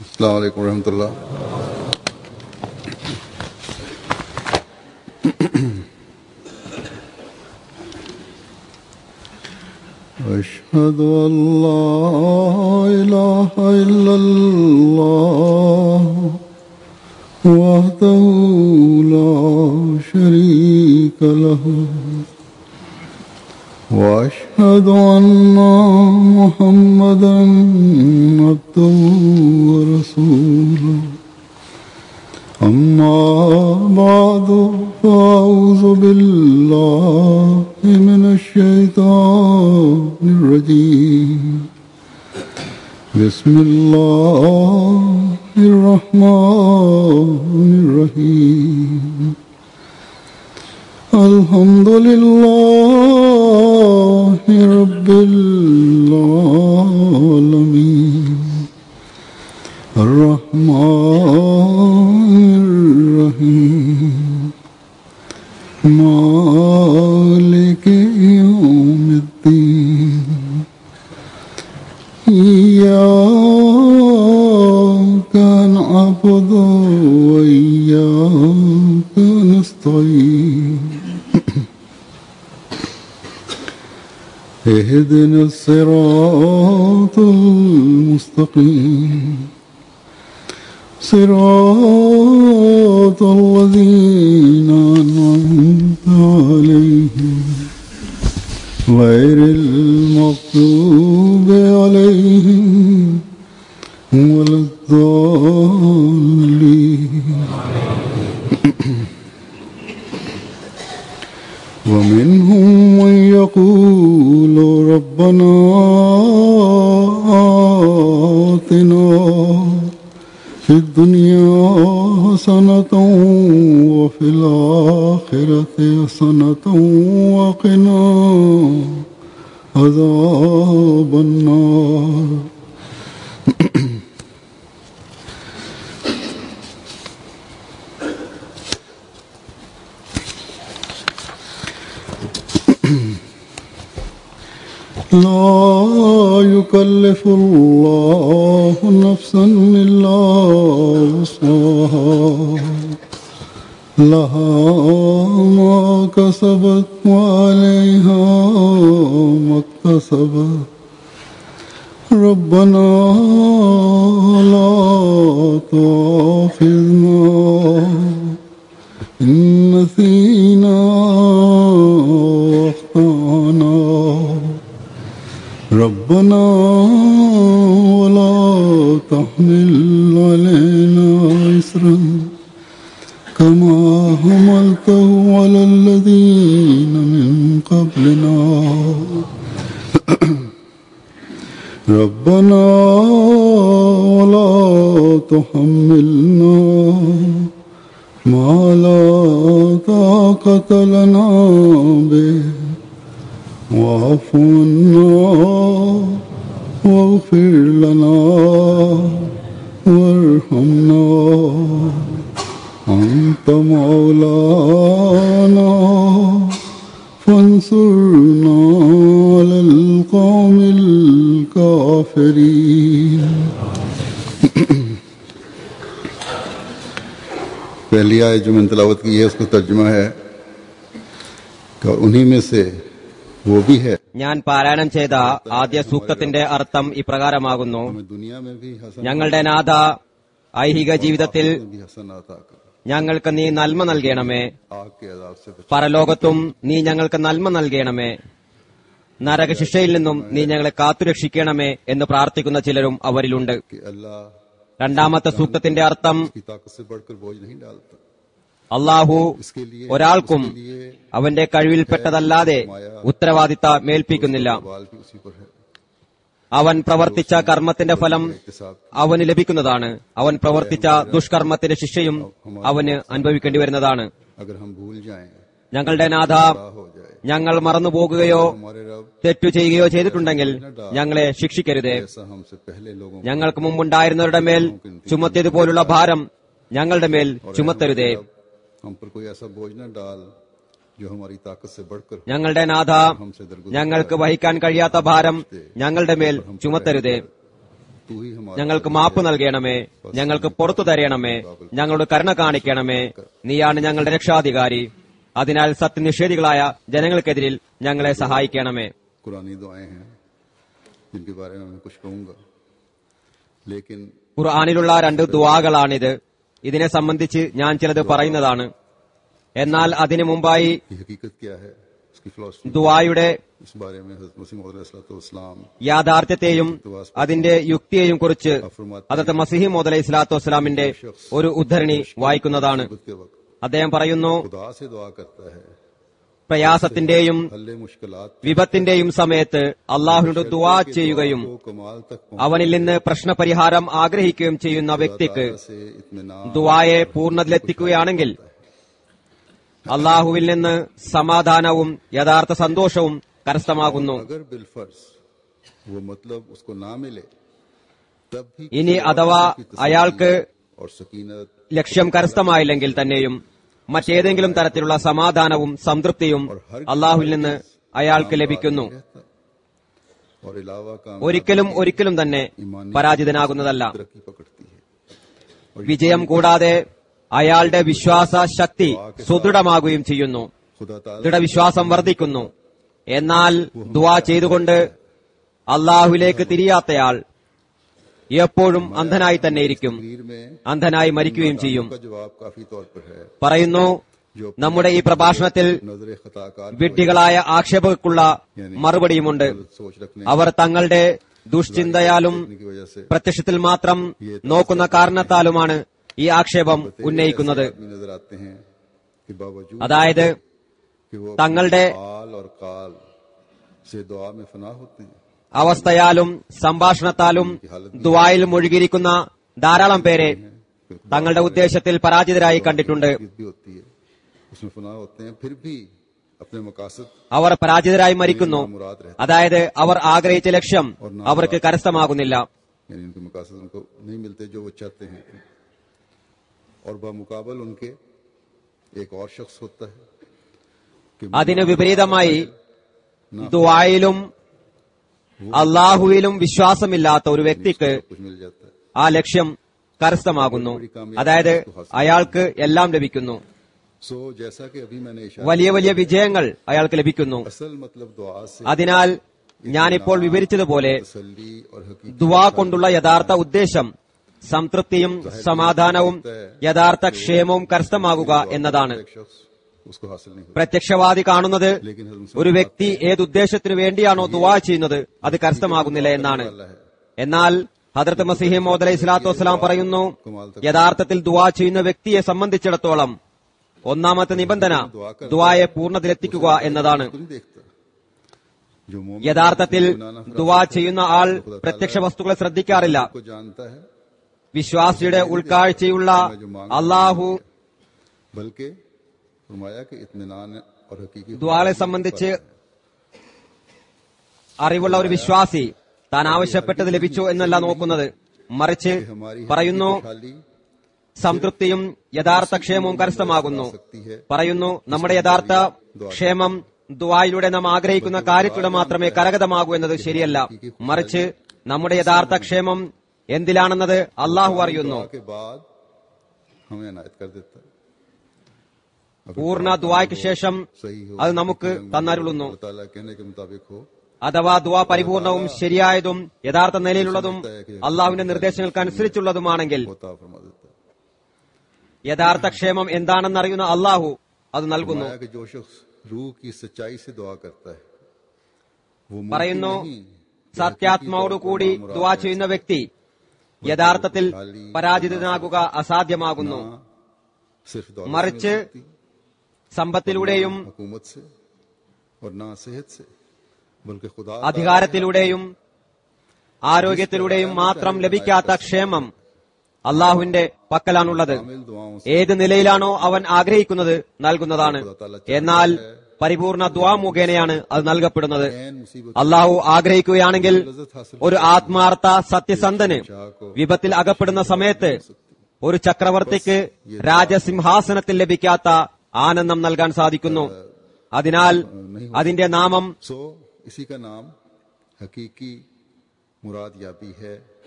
السلام عليكم ورحمة الله أشهد أن لا إله إلا الله وحده لا شريك له وأشهد أن محمدا عبده ورسوله أما بعد فأعوذ بالله من الشيطان الرجيم بسم الله الرحمن الرحيم الحمد لله رب العالمين الرحمن الرحيم مالك يوم الدين إياك نعبد وإياك نستعين اهدنا الصراط المستقيم صراط الذين أنعمت عليهم غير المغضوب عليهم ولا الضالين ومنهم من يقول ربنا آتنا في الدنيا حسنة وفي الآخرة حسنة وقنا عذاب النار لا يكلف الله نفسا إلا وسعها لها ما كسبت وعليها ما اكتسبت ربنا لا تؤاخذنا إن نسينا واخطأنا ربنا ولا تحمل علينا إسرا كما حملته على الذين من قبلنا ربنا ولا تحملنا ما لا طاقة لنا به واعف عنا واغفر لنا وارحمنا أنت مولانا فانصرنا على القوم الكافرين पहली आय जो मैंने तलावत की है उसका तर्जुमा है कि और उन्हीं में से वो भी है ഞാൻ പാരായണം ചെയ്ത ആദ്യ സൂക്തത്തിന്റെ അർത്ഥം ഇപ്രകാരമാകുന്നു हमें दुनिया में भी हसन ഞങ്ങളുടെ നാഥ ഐഹിക ജീവിതത്തിൽ में भी हसन आता कर ഞങ്ങൾക്ക് നീ നന്മ നൽകണമേ आग के अजाब से बचा പരലോകത്തും നീ ഞങ്ങൾക്ക് നന്മ നൽകണമേ നരകശിക്ഷയിൽ നിന്നും നീ ഞങ്ങളെ കാത്തുരക്ഷിക്കണമേ എന്ന് പ്രാർത്ഥിക്കുന്ന ചിലരും അവരിലുണ്ട് कि अल्लाह രണ്ടാമത്തെ സൂക്തത്തിന്റെ അർത്ഥം की ताकत से बढ़कर बोझ नहीं डालता അള്ളാഹു इसके लिए ഒരാൾക്കും उसके लिए അവന്റെ കഴിവിൽപ്പെട്ടതല്ലാതെ ഉത്തരവാദിത്ത മേൽപ്പിക്കുന്നില്ല बाल भी उसी पर है അവൻ പ്രവർത്തിച്ച കർമ്മത്തിന്റെ ഫലം एहतिसाब അവന് ലഭിക്കുന്നതാണ് അവൻ പ്രവർത്തിച്ച ദുഷ്കർമ്മത്തിന്റെ ശിക്ഷയും അവന് അനുഭവിക്കേണ്ടി വരുന്നതാണ് अगर हम भूल जाएं ഞങ്ങളുടെ നാഥ क्या हो जाए ഞങ്ങൾ മറന്നുപോകുകയോ हमारे रब തെറ്റു ചെയ്യുകയോ ചെയ്തിട്ടുണ്ടെങ്കിൽ ഞങ്ങളെ ശിക്ഷിക്കരുതേ ऐसा हमसे पहले लोगों ഞങ്ങൾക്ക് മുമ്പുണ്ടായിരുന്നവരുടെ മേൽ ചുമത്തിയതുപോലുള്ള ഭാരം ഞങ്ങളുടെ മേൽ ചുമത്തരുതേ रब हम पर कोई ऐसा बोझ न डाल जो हमारी ताकत से बढ़कर ഞങ്ങളുടെ നാഥ हमसे दरगुजर ഞങ്ങൾക്ക് വഹിക്കാൻ കഴിയാത്ത ഭാരം ഞങ്ങളുടെ മേൽ ചുമത്തരുതേ तू ही हमारा ഞങ്ങൾക്ക് മാപ്പ് നൽകണമേ ഞങ്ങൾക്ക് പുറത്തു തരണമേ ഞങ്ങളോട് കരുണ കാണിക്കണമേ നീയാണ് ഞങ്ങളുടെ രക്ഷാധികാരി അതിനാൽ സത്യനിഷേധികളായ ജനങ്ങൾക്കെതിരിൽ ഞങ്ങളെ സഹായിക്കണമേ कुरानी दुआएं हैं जिनके बारे में मैं कुछ कहूंगा लेकिन ഖുർആാനിലുള്ള രണ്ട് ദുവാകളാണിത് ഇതിനെ സംബന്ധിച്ച് ഞാൻ ചിലത് പറയുന്നതാണ് എന്നാൽ അതിനു മുമ്പായി ये हकीकत क्या है उसकी फिलोसफी ദുവായുടെ इस बारे में हजरत मसीह मसीम യാഥാർത്ഥ്യത്തെയും അതിന്റെ യുക്തിയെയും കുറിച്ച് അതത് മസിഹി മോദ് അലൈഹി സ്വലാത്തു വസ്സലാമിന്റെ ഒരു ഉദ്ധരണി വായിക്കുന്നതാണ് के वक्त അദ്ദേഹം പറയുന്നു खुदा से दुआ करता है പ്രയാസത്തിന്റെയും हल्ले मुश्किलात വിപത്തിന്റെയും സമയത്ത് അള്ളാഹുവിനോട് ദുവാ ചെയ്യുകയും को कमाल तक അവനിൽ നിന്ന് പ്രശ്നപരിഹാരം ആഗ്രഹിക്കുകയും ചെയ്യുന്ന വ്യക്തിക്ക് पहुंचने से इत्मीनान ദുവായെ പൂർണ്ണതയിലെത്തിക്കുകയാണെങ്കിൽ അള്ളാഹുവിൽ നിന്ന് സമാധാനവും യഥാർത്ഥ സന്തോഷവും കരസ്ഥമാകുന്നു अगर बिलफर्ज वो मतलब उसको ना मिले तब भी ഇനി किसी അഥവാ और की तसल्ली അയാൾക്ക് और सकीनत ലക്ഷ്യം കരസ്ഥമായില്ലെങ്കിൽ തന്നെയും മറ്റേതെങ്കിലും തരത്തിലുള്ള സമാധാനവും സംതൃപ്തിയും അള്ളാഹുവിൽ നിന്ന് അയാൾക്ക് ലഭിക്കുന്നു रहता और अलावा काम ഒരിക്കലും ഒരിക്കലും തന്നെ പരാജിതനാകുന്നതല്ല तरक्की पकड़ती है വിജയം കൂടാതെ അയാളുടെ വിശ്വാസ ശക്തി സുദൃഢമാകുകയും ചെയ്യുന്നു खुदा ताला ദൃഢവിശ്വാസം വർദ്ധിക്കുന്നു എന്നാൽ ദുവാ ചെയ്തുകൊണ്ട് അള്ളാഹുവിലേക്ക് തിരിയാത്തയാൾ എപ്പോഴും അന്ധനായി തന്നെ ഇരിക്കും तकरीर में അന്ധനായി മരിക്കുകയും ചെയ്യും का जवाब काफी तौर पर है പറയുന്നു നമ്മുടെ ഈ പ്രഭാഷണത്തിൽ नजर खताकार വിഡ്ഢികളായ ആക്ഷേപക്കുള്ള മറുപടിയുമുണ്ട് सोच रखने അവർ തങ്ങളുടെ ദുഷ്ചിന്തയാലും की वजह से പ്രത്യക്ഷത്തിൽ മാത്രം നോക്കുന്ന കാരണത്താലുമാണ് ഈ ആക്ഷേപം ഉന്നയിക്കുന്നത് आदमी नजर आते हैं कि बावजूद അതായത് कि वो തങ്ങളുടെ काल और काल से दुआ में फना होते हैं അവസ്ഥയാലും സംഭാഷണത്താലും ദുവായിൽ മുഴുകിയിരിക്കുന്ന ധാരാളം പേരെ തങ്ങളുടെ ഉദ്ദേശത്തിൽ പരാജിതരായി കണ്ടിട്ടുണ്ട് ईद भी होती है उसमें फना होते हैं फिर भी अपने मकासद അവർ പരാജിതരായി मरिക്കുന്നു मुराद रहते അതായത് അവർ ആഗ്രഹിച്ച ലക്ഷ്യം അവർക്ക് കരസ്ഥമാകുന്നില്ല यानी उनके मकासद उनको नहीं मिलते जो वो चाहते हैं और बामुकाबल उनके एक और शख्स होता है कि അതിന് വിപരീതമായി ദുവായിലും അള്ളാഹുവിലും വിശ്വാസമില്ലാത്ത ഒരു വ്യക്തിക്ക് कुछ मिल जाता है ആ ലക്ഷ്യം കരസ്ഥമാകുന്നു അതായത് അയാൾക്ക് എല്ലാം ലഭിക്കുന്നു सो जैसा कि अभी मैंने इशारा വലിയ വലിയ വിജയങ്ങൾ അയാൾക്ക് ലഭിക്കുന്നു असल मतलब दुआ से അതിനാൽ ഞാനിപ്പോൾ വിവരിച്ചതുപോലെ तसल्ली और हकीकत ദുവാ കൊണ്ടുള്ള യഥാർത്ഥ ഉദ്ദേശം സംതൃപ്തിയും സമാധാനവും യഥാർത്ഥ ക്ഷേമവും കരസ്ഥമാകുക എന്നതാണ് एक शख्स उसको हासिल नहीं होता പ്രത്യക്ഷവാദി കാണുന്നത് लेकिन हजरत ഒരു വ്യക്തി ഏതുദ്ദേശത്തിനു വേണ്ടിയാണോ ദുവാ ചെയ്യുന്നത് അത് കരസ്ഥമാകുന്നില്ല എന്നാണ് എന്നാൽ ഹദർത്ത് മസിഹി മോദ് അലൈഹി സ്വലാത്തു വസ്സലാം പറയുന്നു യഥാർത്ഥത്തിൽ ദുവാ ചെയ്യുന്ന വ്യക്തിയെ സംബന്ധിച്ചിടത്തോളം ഒന്നാമത്തെ നിബന്ധന ദുവായെ പൂർണ്ണതയിലെത്തിക്കുക എന്നതാണ് उसको नहीं देखता जो मोमिन യഥാർത്ഥത്തിൽ ദുവാ ചെയ്യുന്ന ആൾ പ്രത്യക്ഷ വസ്തുക്കളെ ശ്രദ്ധിക്കാറില്ല को जानता है വിശ്വാസിയുടെ ഉൾക്കാഴ്ചയുള്ള അള്ളാഹു बल्कि फरमाया कि इत्मीनान और हकीकी ദുവാളെ സംബന്ധിച്ച് അറിവുള്ള ഒരു വിശ്വാസി താൻ ആവശ്യപ്പെട്ടത് ലഭിച്ചു എന്നല്ല നോക്കുന്നത് മറിച്ച് हमारी പറയുന്നു खुशहाली സംതൃപ്തിയും യഥാർത്ഥ ക്ഷേമവും കരസ്ഥമാകുന്നു सकती है പറയുന്നു നമ്മുടെ യഥാർത്ഥ ക്ഷേമം ദുവായിലൂടെ നാം ആഗ്രഹിക്കുന്ന കാര്യത്തിലൂടെ മാത്രമേ കരഗതമാകൂ എന്നത് ശരിയല്ല മറിച്ച് നമ്മുടെ യഥാർത്ഥ ക്ഷേമം എന്തിലാണെന്നത് അള്ളാഹു അറിയുന്നു दुआ के बाद हमें अनायत कर देता है अगर പൂർണ്ണ ദുവായ്ക്ക് ശേഷം सही हो അത് നമുക്ക് തന്നരുളുന്നു अल्लाह ताला कहने के मुताबिक हो അഥവാ ദുവാ പരിപൂർണവും ശരിയായതും യഥാർത്ഥ നിലയിലുള്ളതും അള്ളാഹുവിന്റെ നിർദ്ദേശങ്ങൾക്ക് അനുസരിച്ചുള്ളതുമാണെങ്കിൽ होता फरमा देता है യഥാർത്ഥ ക്ഷേമം എന്താണെന്നറിയുന്ന അള്ളാഹു അത് നൽകുന്നു फरमाया कि जो शख्स रूह की सच्चाई से दुआ करता है वो मुमकिन പറയുന്നു नहीं സത്യാത്മാവോടുകൂടി ദുവാ ചെയ്യുന്ന വ്യക്തി യഥാർത്ഥത്തിൽ പരാജിതനാകുക അസാധ്യമാകുന്നു ना सिर्फ दौलत से മറിച്ച് मिल सकती, സമ്പത്തിലൂടെയും हुकूमत से और ना सेहत से बल्कि खुदा അധികാരത്തിലൂടെയും ആരോഗ്യത്തിലൂടെയും മാത്രം ലഭിക്കാത്ത ക്ഷേമം അള്ളാഹുവിന്റെ പക്കലാണുള്ളത് कामिल दुआओं से ഏത് നിലയിലാണോ അവൻ ആഗ്രഹിക്കുന്നത് നൽകുന്നതാണ് എന്നാൽ പരിപൂർണ ദ്വാ മുഖേനയാണ് അത് നൽകപ്പെടുന്നത് ऐन मुसीबत അള്ളാഹു ആഗ്രഹിക്കുകയാണെങ്കിൽ लज्जत हासिल ഒരു ആത്മാർത്ഥ സത്യസന്ധന് വിപത്തിൽ അകപ്പെടുന്ന സമയത്ത് ഒരു ചക്രവർത്തിക്ക് രാജസിംഹാസനത്തിൽ ലഭിക്കാത്ത ആനന്ദം നൽകാൻ സാധിക്കുന്നു അതിനാൽ അതിന്റെ നാമം सो इसी का नाम हकीकी मुराद याबी है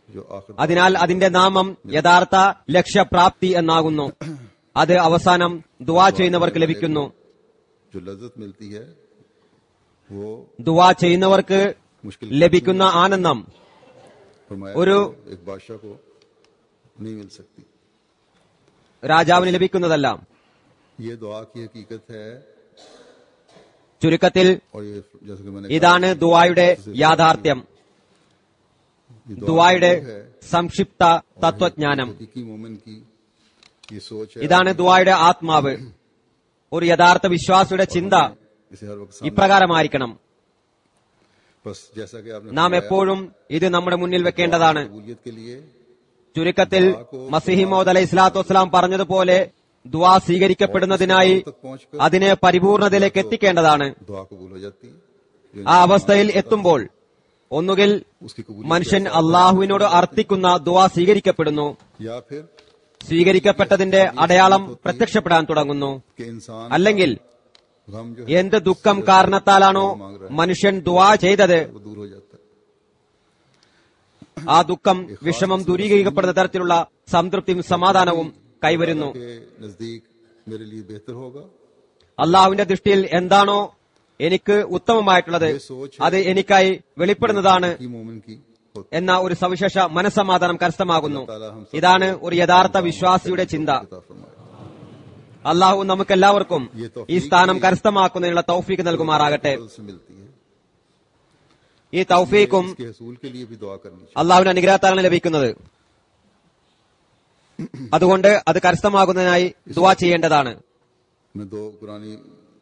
जो आखिर അതിനാൽ അതിന്റെ നാമം യഥാർത്ഥ ലക്ഷ്യപ്രാപ്തി എന്നാകുന്നു അത് അവസാനം ദുവാ ചെയ്യുന്നവർക്ക് ലഭിക്കുന്നു जो लज्जत मिलती है वो ദുവാ ചെയ്യുന്നവർക്ക് मुश्किल ലഭിക്കുന്ന ആനന്ദം फरमाया ഒരു- कि एक बादशाह को नहीं मिल सकती രാജാവിന് ലഭിക്കുന്നതല്ല ये दुआ की हकीकत है ചുരുക്കത്തിൽ और ये जैसे कि मैंने ഇതാണ് ദുവായുടെ യാഥാർത്ഥ്യം ये दुआ ദുവായുടെ है സംക്ഷിപ്ത തത്വജ്ഞാനം हकीकी मोमिन की ये सोच है ഇതാണ് ദുവായുടെ ആത്മാവ് ഒരു യഥാർത്ഥ വിശ്വാസിയുടെ ചിന്ത इसे हर वक्त सामने ഇപ്രകാരമായിരിക്കണം बस जैसा कि आपने നാം फरमाया, എപ്പോഴും ഇത് നമ്മുടെ മുന്നിൽ വെക്കേണ്ടതാണ് कबूलियत के लिए ചുരുക്കത്തിൽ മസിഹിമോദ് അലൈഹി സ്വലാത്തു വസ്സലാം പറഞ്ഞതുപോലെ ദുവാ സ്വീകരിക്കപ്പെടുന്നതിനായി तक पहुंचकर അതിനെ പരിപൂർണതയിലേക്ക് എത്തിക്കേണ്ടതാണ് दुआ कबूल हो जाती जो ആ അവസ്ഥയിൽ എത്തുമ്പോൾ ഒന്നുകിൽ उसकी कबूलियत മനുഷ്യൻ അള്ളാഹുവിനോട് അർത്ഥിക്കുന്ന ദുവാ സ്വീകരിക്കപ്പെടുന്നു या फिर സ്വീകരിക്കപ്പെട്ടതിന്റെ അടയാളം പ്രത്യക്ഷപ്പെടാൻ തുടങ്ങുന്നു कि इंसान അല്ലെങ്കിൽ गम जो है എന്ത് ദുഃഖം കാരണത്താലാണോ മനുഷ്യൻ ദുവാ ചെയ്തത് वो दूर हो जाता है ആ ദുഃഖം വിഷമം ദൂരീകരിക്കപ്പെടുന്ന തരത്തിലുള്ള സംതൃപ്തിയും സമാധാനവും കൈവരുന്നു के नजदीक मेरे लिए बेहतर होगा അള്ളാഹുവിന്റെ ദൃഷ്ടിയിൽ എന്താണോ എനിക്ക് ഉത്തമമായിട്ടുള്ളത് അത് എനിക്കായി വെളിപ്പെടുന്നതാണ് की मोमिन की होती എന്ന ഒരു സവിശേഷ മനസ്സമാധാനം കരസ്ഥമാകുന്നു ഇതാണ് ഒരു യഥാർത്ഥ വിശ്വാസിയുടെ ചിന്ത अता फरमाए അള്ളാഹു നമുക്കെല്ലാവർക്കും ഈ സ്ഥാനം കരസ്ഥമാക്കുന്നതിനുള്ള തൗഫീക്ക് നൽകുമാറാകട്ടെ फजल से मिलती है ഈ തൗഫീക്കും इसके हसूल के लिए भी दुआ करनी चाहिए അള്ളാഹുവിന്റെ അനുഗ്രഹത്താണ് ലഭിക്കുന്നത് അതുകൊണ്ട് അത് കരസ്ഥമാകുന്നതിനായി ദുവാ ചെയ്യേണ്ടതാണ് मैं दो पुरानी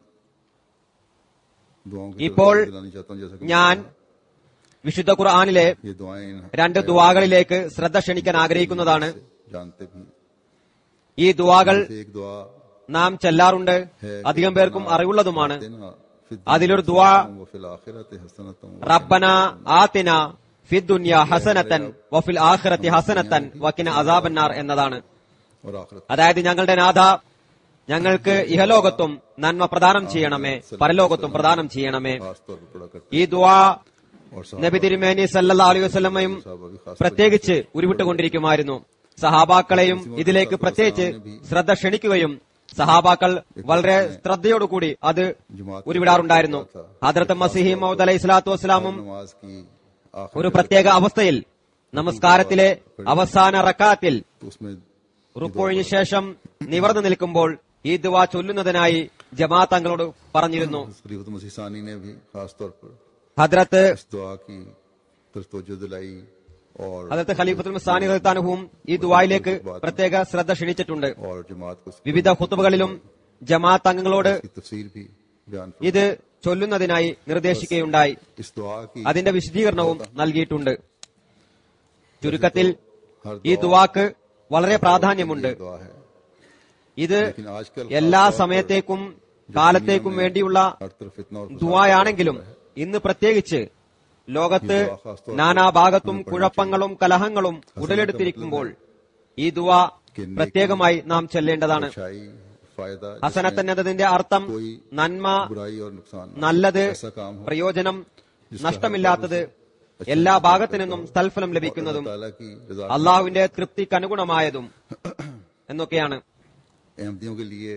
दुआओं की ഇപ്പോൾ तरफ दिलानी चाहता हूं जैसा कि ഞാൻ വിശുദ്ധ ഖുർആാനിലെ ये दुआएं इन രണ്ട് ദുവാകളിലേക്ക് ശ്രദ്ധ ക്ഷണിക്കാൻ ആഗ്രഹിക്കുന്നതാണ് जानते भी हैं। ഈ ദുവാകൾ से एक दुआ നാം ചെല്ലാറുണ്ട് അധികം പേർക്കും അറിവുള്ളതുമാണ് देना फिर അതിലൊരു ദുആ वो फिल आखिरत हसनतम റബ്ബന ആതിന ഫിദ്ദുനിയ ഹസനത്തൻ വഫിൽ ആഖിറത്തി ഹസനത്തൻ വക്കിന അസാബന്നാർ എന്നതാണ് और आखिरत അതായത് ഞങ്ങളുടെ നാഥ ഞങ്ങൾക്ക് ഇഹലോകത്തും നന്മ പ്രദാനം ചെയ്യണമേ പരലോകത്തും പ്രദാനം ചെയ്യണമേ खास तौर पर पड़ा करते ഈ ദുആ और साहब നബി തിരുമേനി സല്ലല്ലാ അലൈഹി വസല്ലമയും भी खास പ്രത്യേകിച്ച് ഉരുവിട്ടുകൊണ്ടിരിക്കുമായിരുന്നു സഹാബാക്കളെയും ഇതിലേക്ക് പ്രത്യേകിച്ച് ശ്രദ്ധ ക്ഷണിക്കുകയും സഹാബാക്കൾ വളരെ ശ്രദ്ധയോടുകൂടി അത് ഉരുവിടാറുണ്ടായിരുന്നു ഹദ്രത്ത് മസിഹി മൗദ് അലൈഹി സ്വലാത്തു വസ്സലാമും नमाज की आखिर ഒരു പ്രത്യേക അവസ്ഥയിൽ നമസ്കാരത്തിലെ അവസാന റക്കാത്തിൽ तो उसमें റുക്കോഴിന് ശേഷം നിവർന്നു നിൽക്കുമ്പോൾ ഈ ദുവാ ചൊല്ലുന്നതിനായി ജമാഅത്ത് തങ്ങളോട് പറഞ്ഞിരുന്നു खलीफत मसीह सानी ने भी खास तौर पर ഹദ്രത്ത് इस दुआ की तरफ तवज्जो दिलाई और ഹദ്രത്ത് ഖലീഫത്തുൽ സാനി ഖത്താനുഹും ഈ ദുവായിലേക്ക് പ്രത്യേക ശ്രദ്ധ ക്ഷണിച്ചിട്ടുണ്ട് और जमात को इसकी വിവിധ ഖുത്തുബകളിലും ജമാഅത്ത് അംഗങ്ങളോട് तफसीर भी बयान फरमा- ഇത് ചൊല്ലുന്നതിനായി നിർദ്ദേശിക്കുകയുണ്ടായി इस दुआ की അതിന്റെ വിശദീകരണവും നൽകിയിട്ടുണ്ട് ചുരുക്കത്തിൽ हर ഈ ദുവാക്ക് വളരെ പ്രാധാന്യമുണ്ട് दुआ है ഇത് लेकिन आजकल എല്ലാ സമയത്തേക്കും കാലത്തേക്കും വേണ്ടിയുള്ള हर तरफ इतना और ദുവായാണെങ്കിലും ഇന്ന് പ്രത്യേകിച്ച് ലോകത്ത് നാനാഭാഗത്തും കുഴപ്പങ്ങളും കലഹങ്ങളും ഉടലെടുത്തിരിക്കുമ്പോൾ ഈ ദുവ പ്രത്യേകമായി നാം ചെല്ലേണ്ടതാണ് अच्छाई फायदा ഹസനത്തൻ എന്നതിന്റെ അർത്ഥം നന്മ बुराई और नुकसान നല്ലത് ऐसा काम हो പ്രയോജനം നഷ്ടമില്ലാത്തത് എല്ലാ ഭാഗത്തു നിന്നും സ്ഥൽഫലം ലഭിക്കുന്നതും ताला की रजा അള്ളാഹുവിന്റെ തൃപ്തിക്കനുഗുണമായതും എന്നൊക്കെയാണ് अहमदियों के लिए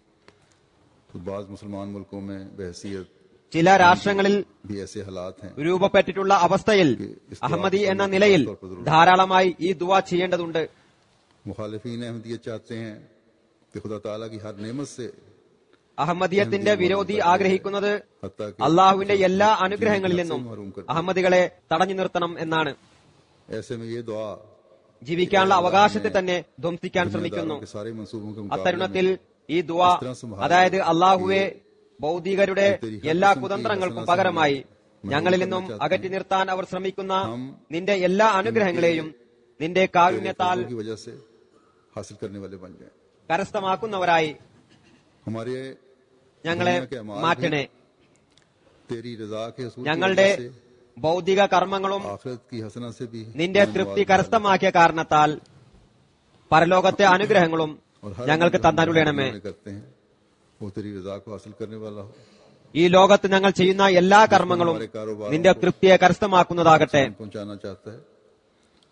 तो बाज मुसलमान मुल्कों में बहसीत ചില രാഷ്ട്രങ്ങളിൽ भी ऐसे हालात हैं രൂപപ്പെട്ടിട്ടുള്ള അവസ്ഥയിൽ അഹമ്മദി എന്ന നിലയിൽ ധാരാളമായി ഈ ദുവ ചെയ്യേണ്ടതുണ്ട് मुखालिफिन अहमदियत चाहते हैं कि खुदा ताला की हर नेमत से അഹമ്മദിയത്തിന്റെ വിരോധി ആഗ്രഹിക്കുന്നത് हत्या कि അള്ളാഹുവിന്റെ എല്ലാ അനുഗ്രഹങ്ങളിൽ നിന്നും അഹമ്മദികളെ തടഞ്ഞു നിർത്തണം എന്നാണ് ऐसे में ये दुआ ജീവിക്കാനുള്ള അവകാശത്തെ തന്നെ ധ്വംസിക്കാൻ ശ്രമിക്കുന്നു दुनियादारों के सारे मंसूबों के मुकाबले അത്തരുണത്തിൽ ഈ ദുവ അതായത് അള്ളാഹുവെ ഭൗതികരുടെ എല്ലാ കുതന്ത്രങ്ങൾക്കും പകരമായി ഞങ്ങളിൽ നിന്നും അകറ്റി നിർത്താൻ അവർ ശ്രമിക്കുന്ന നിന്റെ എല്ലാ അനുഗ്രഹങ്ങളെയും നിന്റെ കാരുണ്യത്താൽ की वजह से हासिल करने वाले बन जाए കരസ്ഥമാക്കുന്നവരായി हमारे ഞങ്ങളെ മാറ്റണേ तेरी रजा के हसूल की ഞങ്ങളുടെ वजह से ഭൗതിക കർമ്മങ്ങളും आखिरत की हसना से भी നിന്റെ തൃപ്തി കരസ്ഥമാക്കിയ കാരണത്താൽ പരലോകത്തെ അനുഗ്രഹങ്ങളും और हर ഞങ്ങൾക്ക് हम തന്നരുളണമേ जो करते हैं वो तेरी रजा को हासिल करने वाला हो ഈ ലോകത്ത് ഞങ്ങൾ ചെയ്യുന്ന എല്ലാ കർമ്മങ്ങളും നിന്റെ തൃപ്തിയെ കരസ്ഥമാക്കുന്നതാകട്ടെ पहुंचाना चाहता है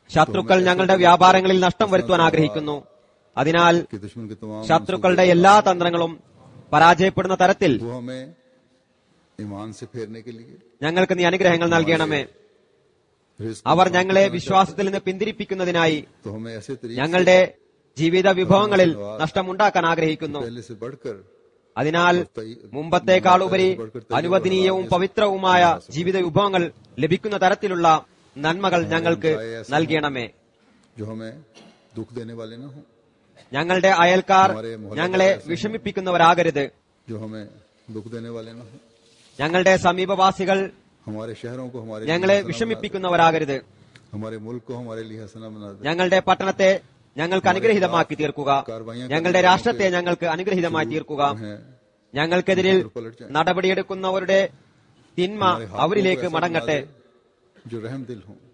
ശത്രുക്കൾ ഞങ്ങളുടെ വ്യാപാരങ്ങളിൽ നഷ്ടം വരുത്തുവാൻ ആഗ്രഹിക്കുന്നു അതിനാൽ कि दुश्मन के तमाम ശത്രുക്കളുടെ എല്ലാ തന്ത്രങ്ങളും പരാജയപ്പെടുന്ന തരത്തിൽ वो हमें ईमान से फेरने के लिए ഞങ്ങൾക്ക് നീ അനുഗ്രഹങ്ങൾ നൽകണമേ रिस्क അവർ ഞങ്ങളെ വിശ്വാസത്തിൽ നിന്ന് പിന്തിരിപ്പിക്കുന്നതിനായി तो हमें ऐसे तरीके ഞങ്ങളുടെ ജീവിത വിഭവങ്ങളിൽ നഷ്ടമുണ്ടാക്കാൻ ആഗ്രഹിക്കുന്നു पहले से बढ़कर അതിനാൽ മുമ്പത്തേക്കാളുപരി അനുവദനീയവും പവിത്രവുമായ ജീവിത വിഭവങ്ങൾ ലഭിക്കുന്ന തരത്തിലുള്ള നന്മകൾ ഞങ്ങൾക്ക് നൽകണമേ जो हमें दुख देने वाले न हो ഞങ്ങളുടെ അയൽക്കാർ ഞങ്ങളെ വിഷമിപ്പിക്കുന്നവരാകരുത് जो हमें दुख देने वाले न हो ഞങ്ങളുടെ സമീപവാസികൾ हमारे शहरों को हमारे ഞങ്ങളെ लिए हसना बना വിഷമിപ്പിക്കുന്നവരാകരുത് दे। हमारे मुल्क को हमारे लिए हसना बना दे ഞങ്ങളുടെ പട്ടണത്തെ ഞങ്ങൾക്ക് അനുഗ്രഹീതമാക്കി തീർക്കുക ഞങ്ങളുടെ രാഷ്ട്രത്തെ ഞങ്ങൾക്ക് അനുഗ്രഹീതമായി തീർക്കുക उन्हें ഞങ്ങൾക്കെതിരിൽ നടപടിയെടുക്കുന്നവരുടെ തിന്മ हमारे हाथों को അവരിലേക്ക് ऐसा മടങ്ങട്ടെ बना दे जो रहम दिल हों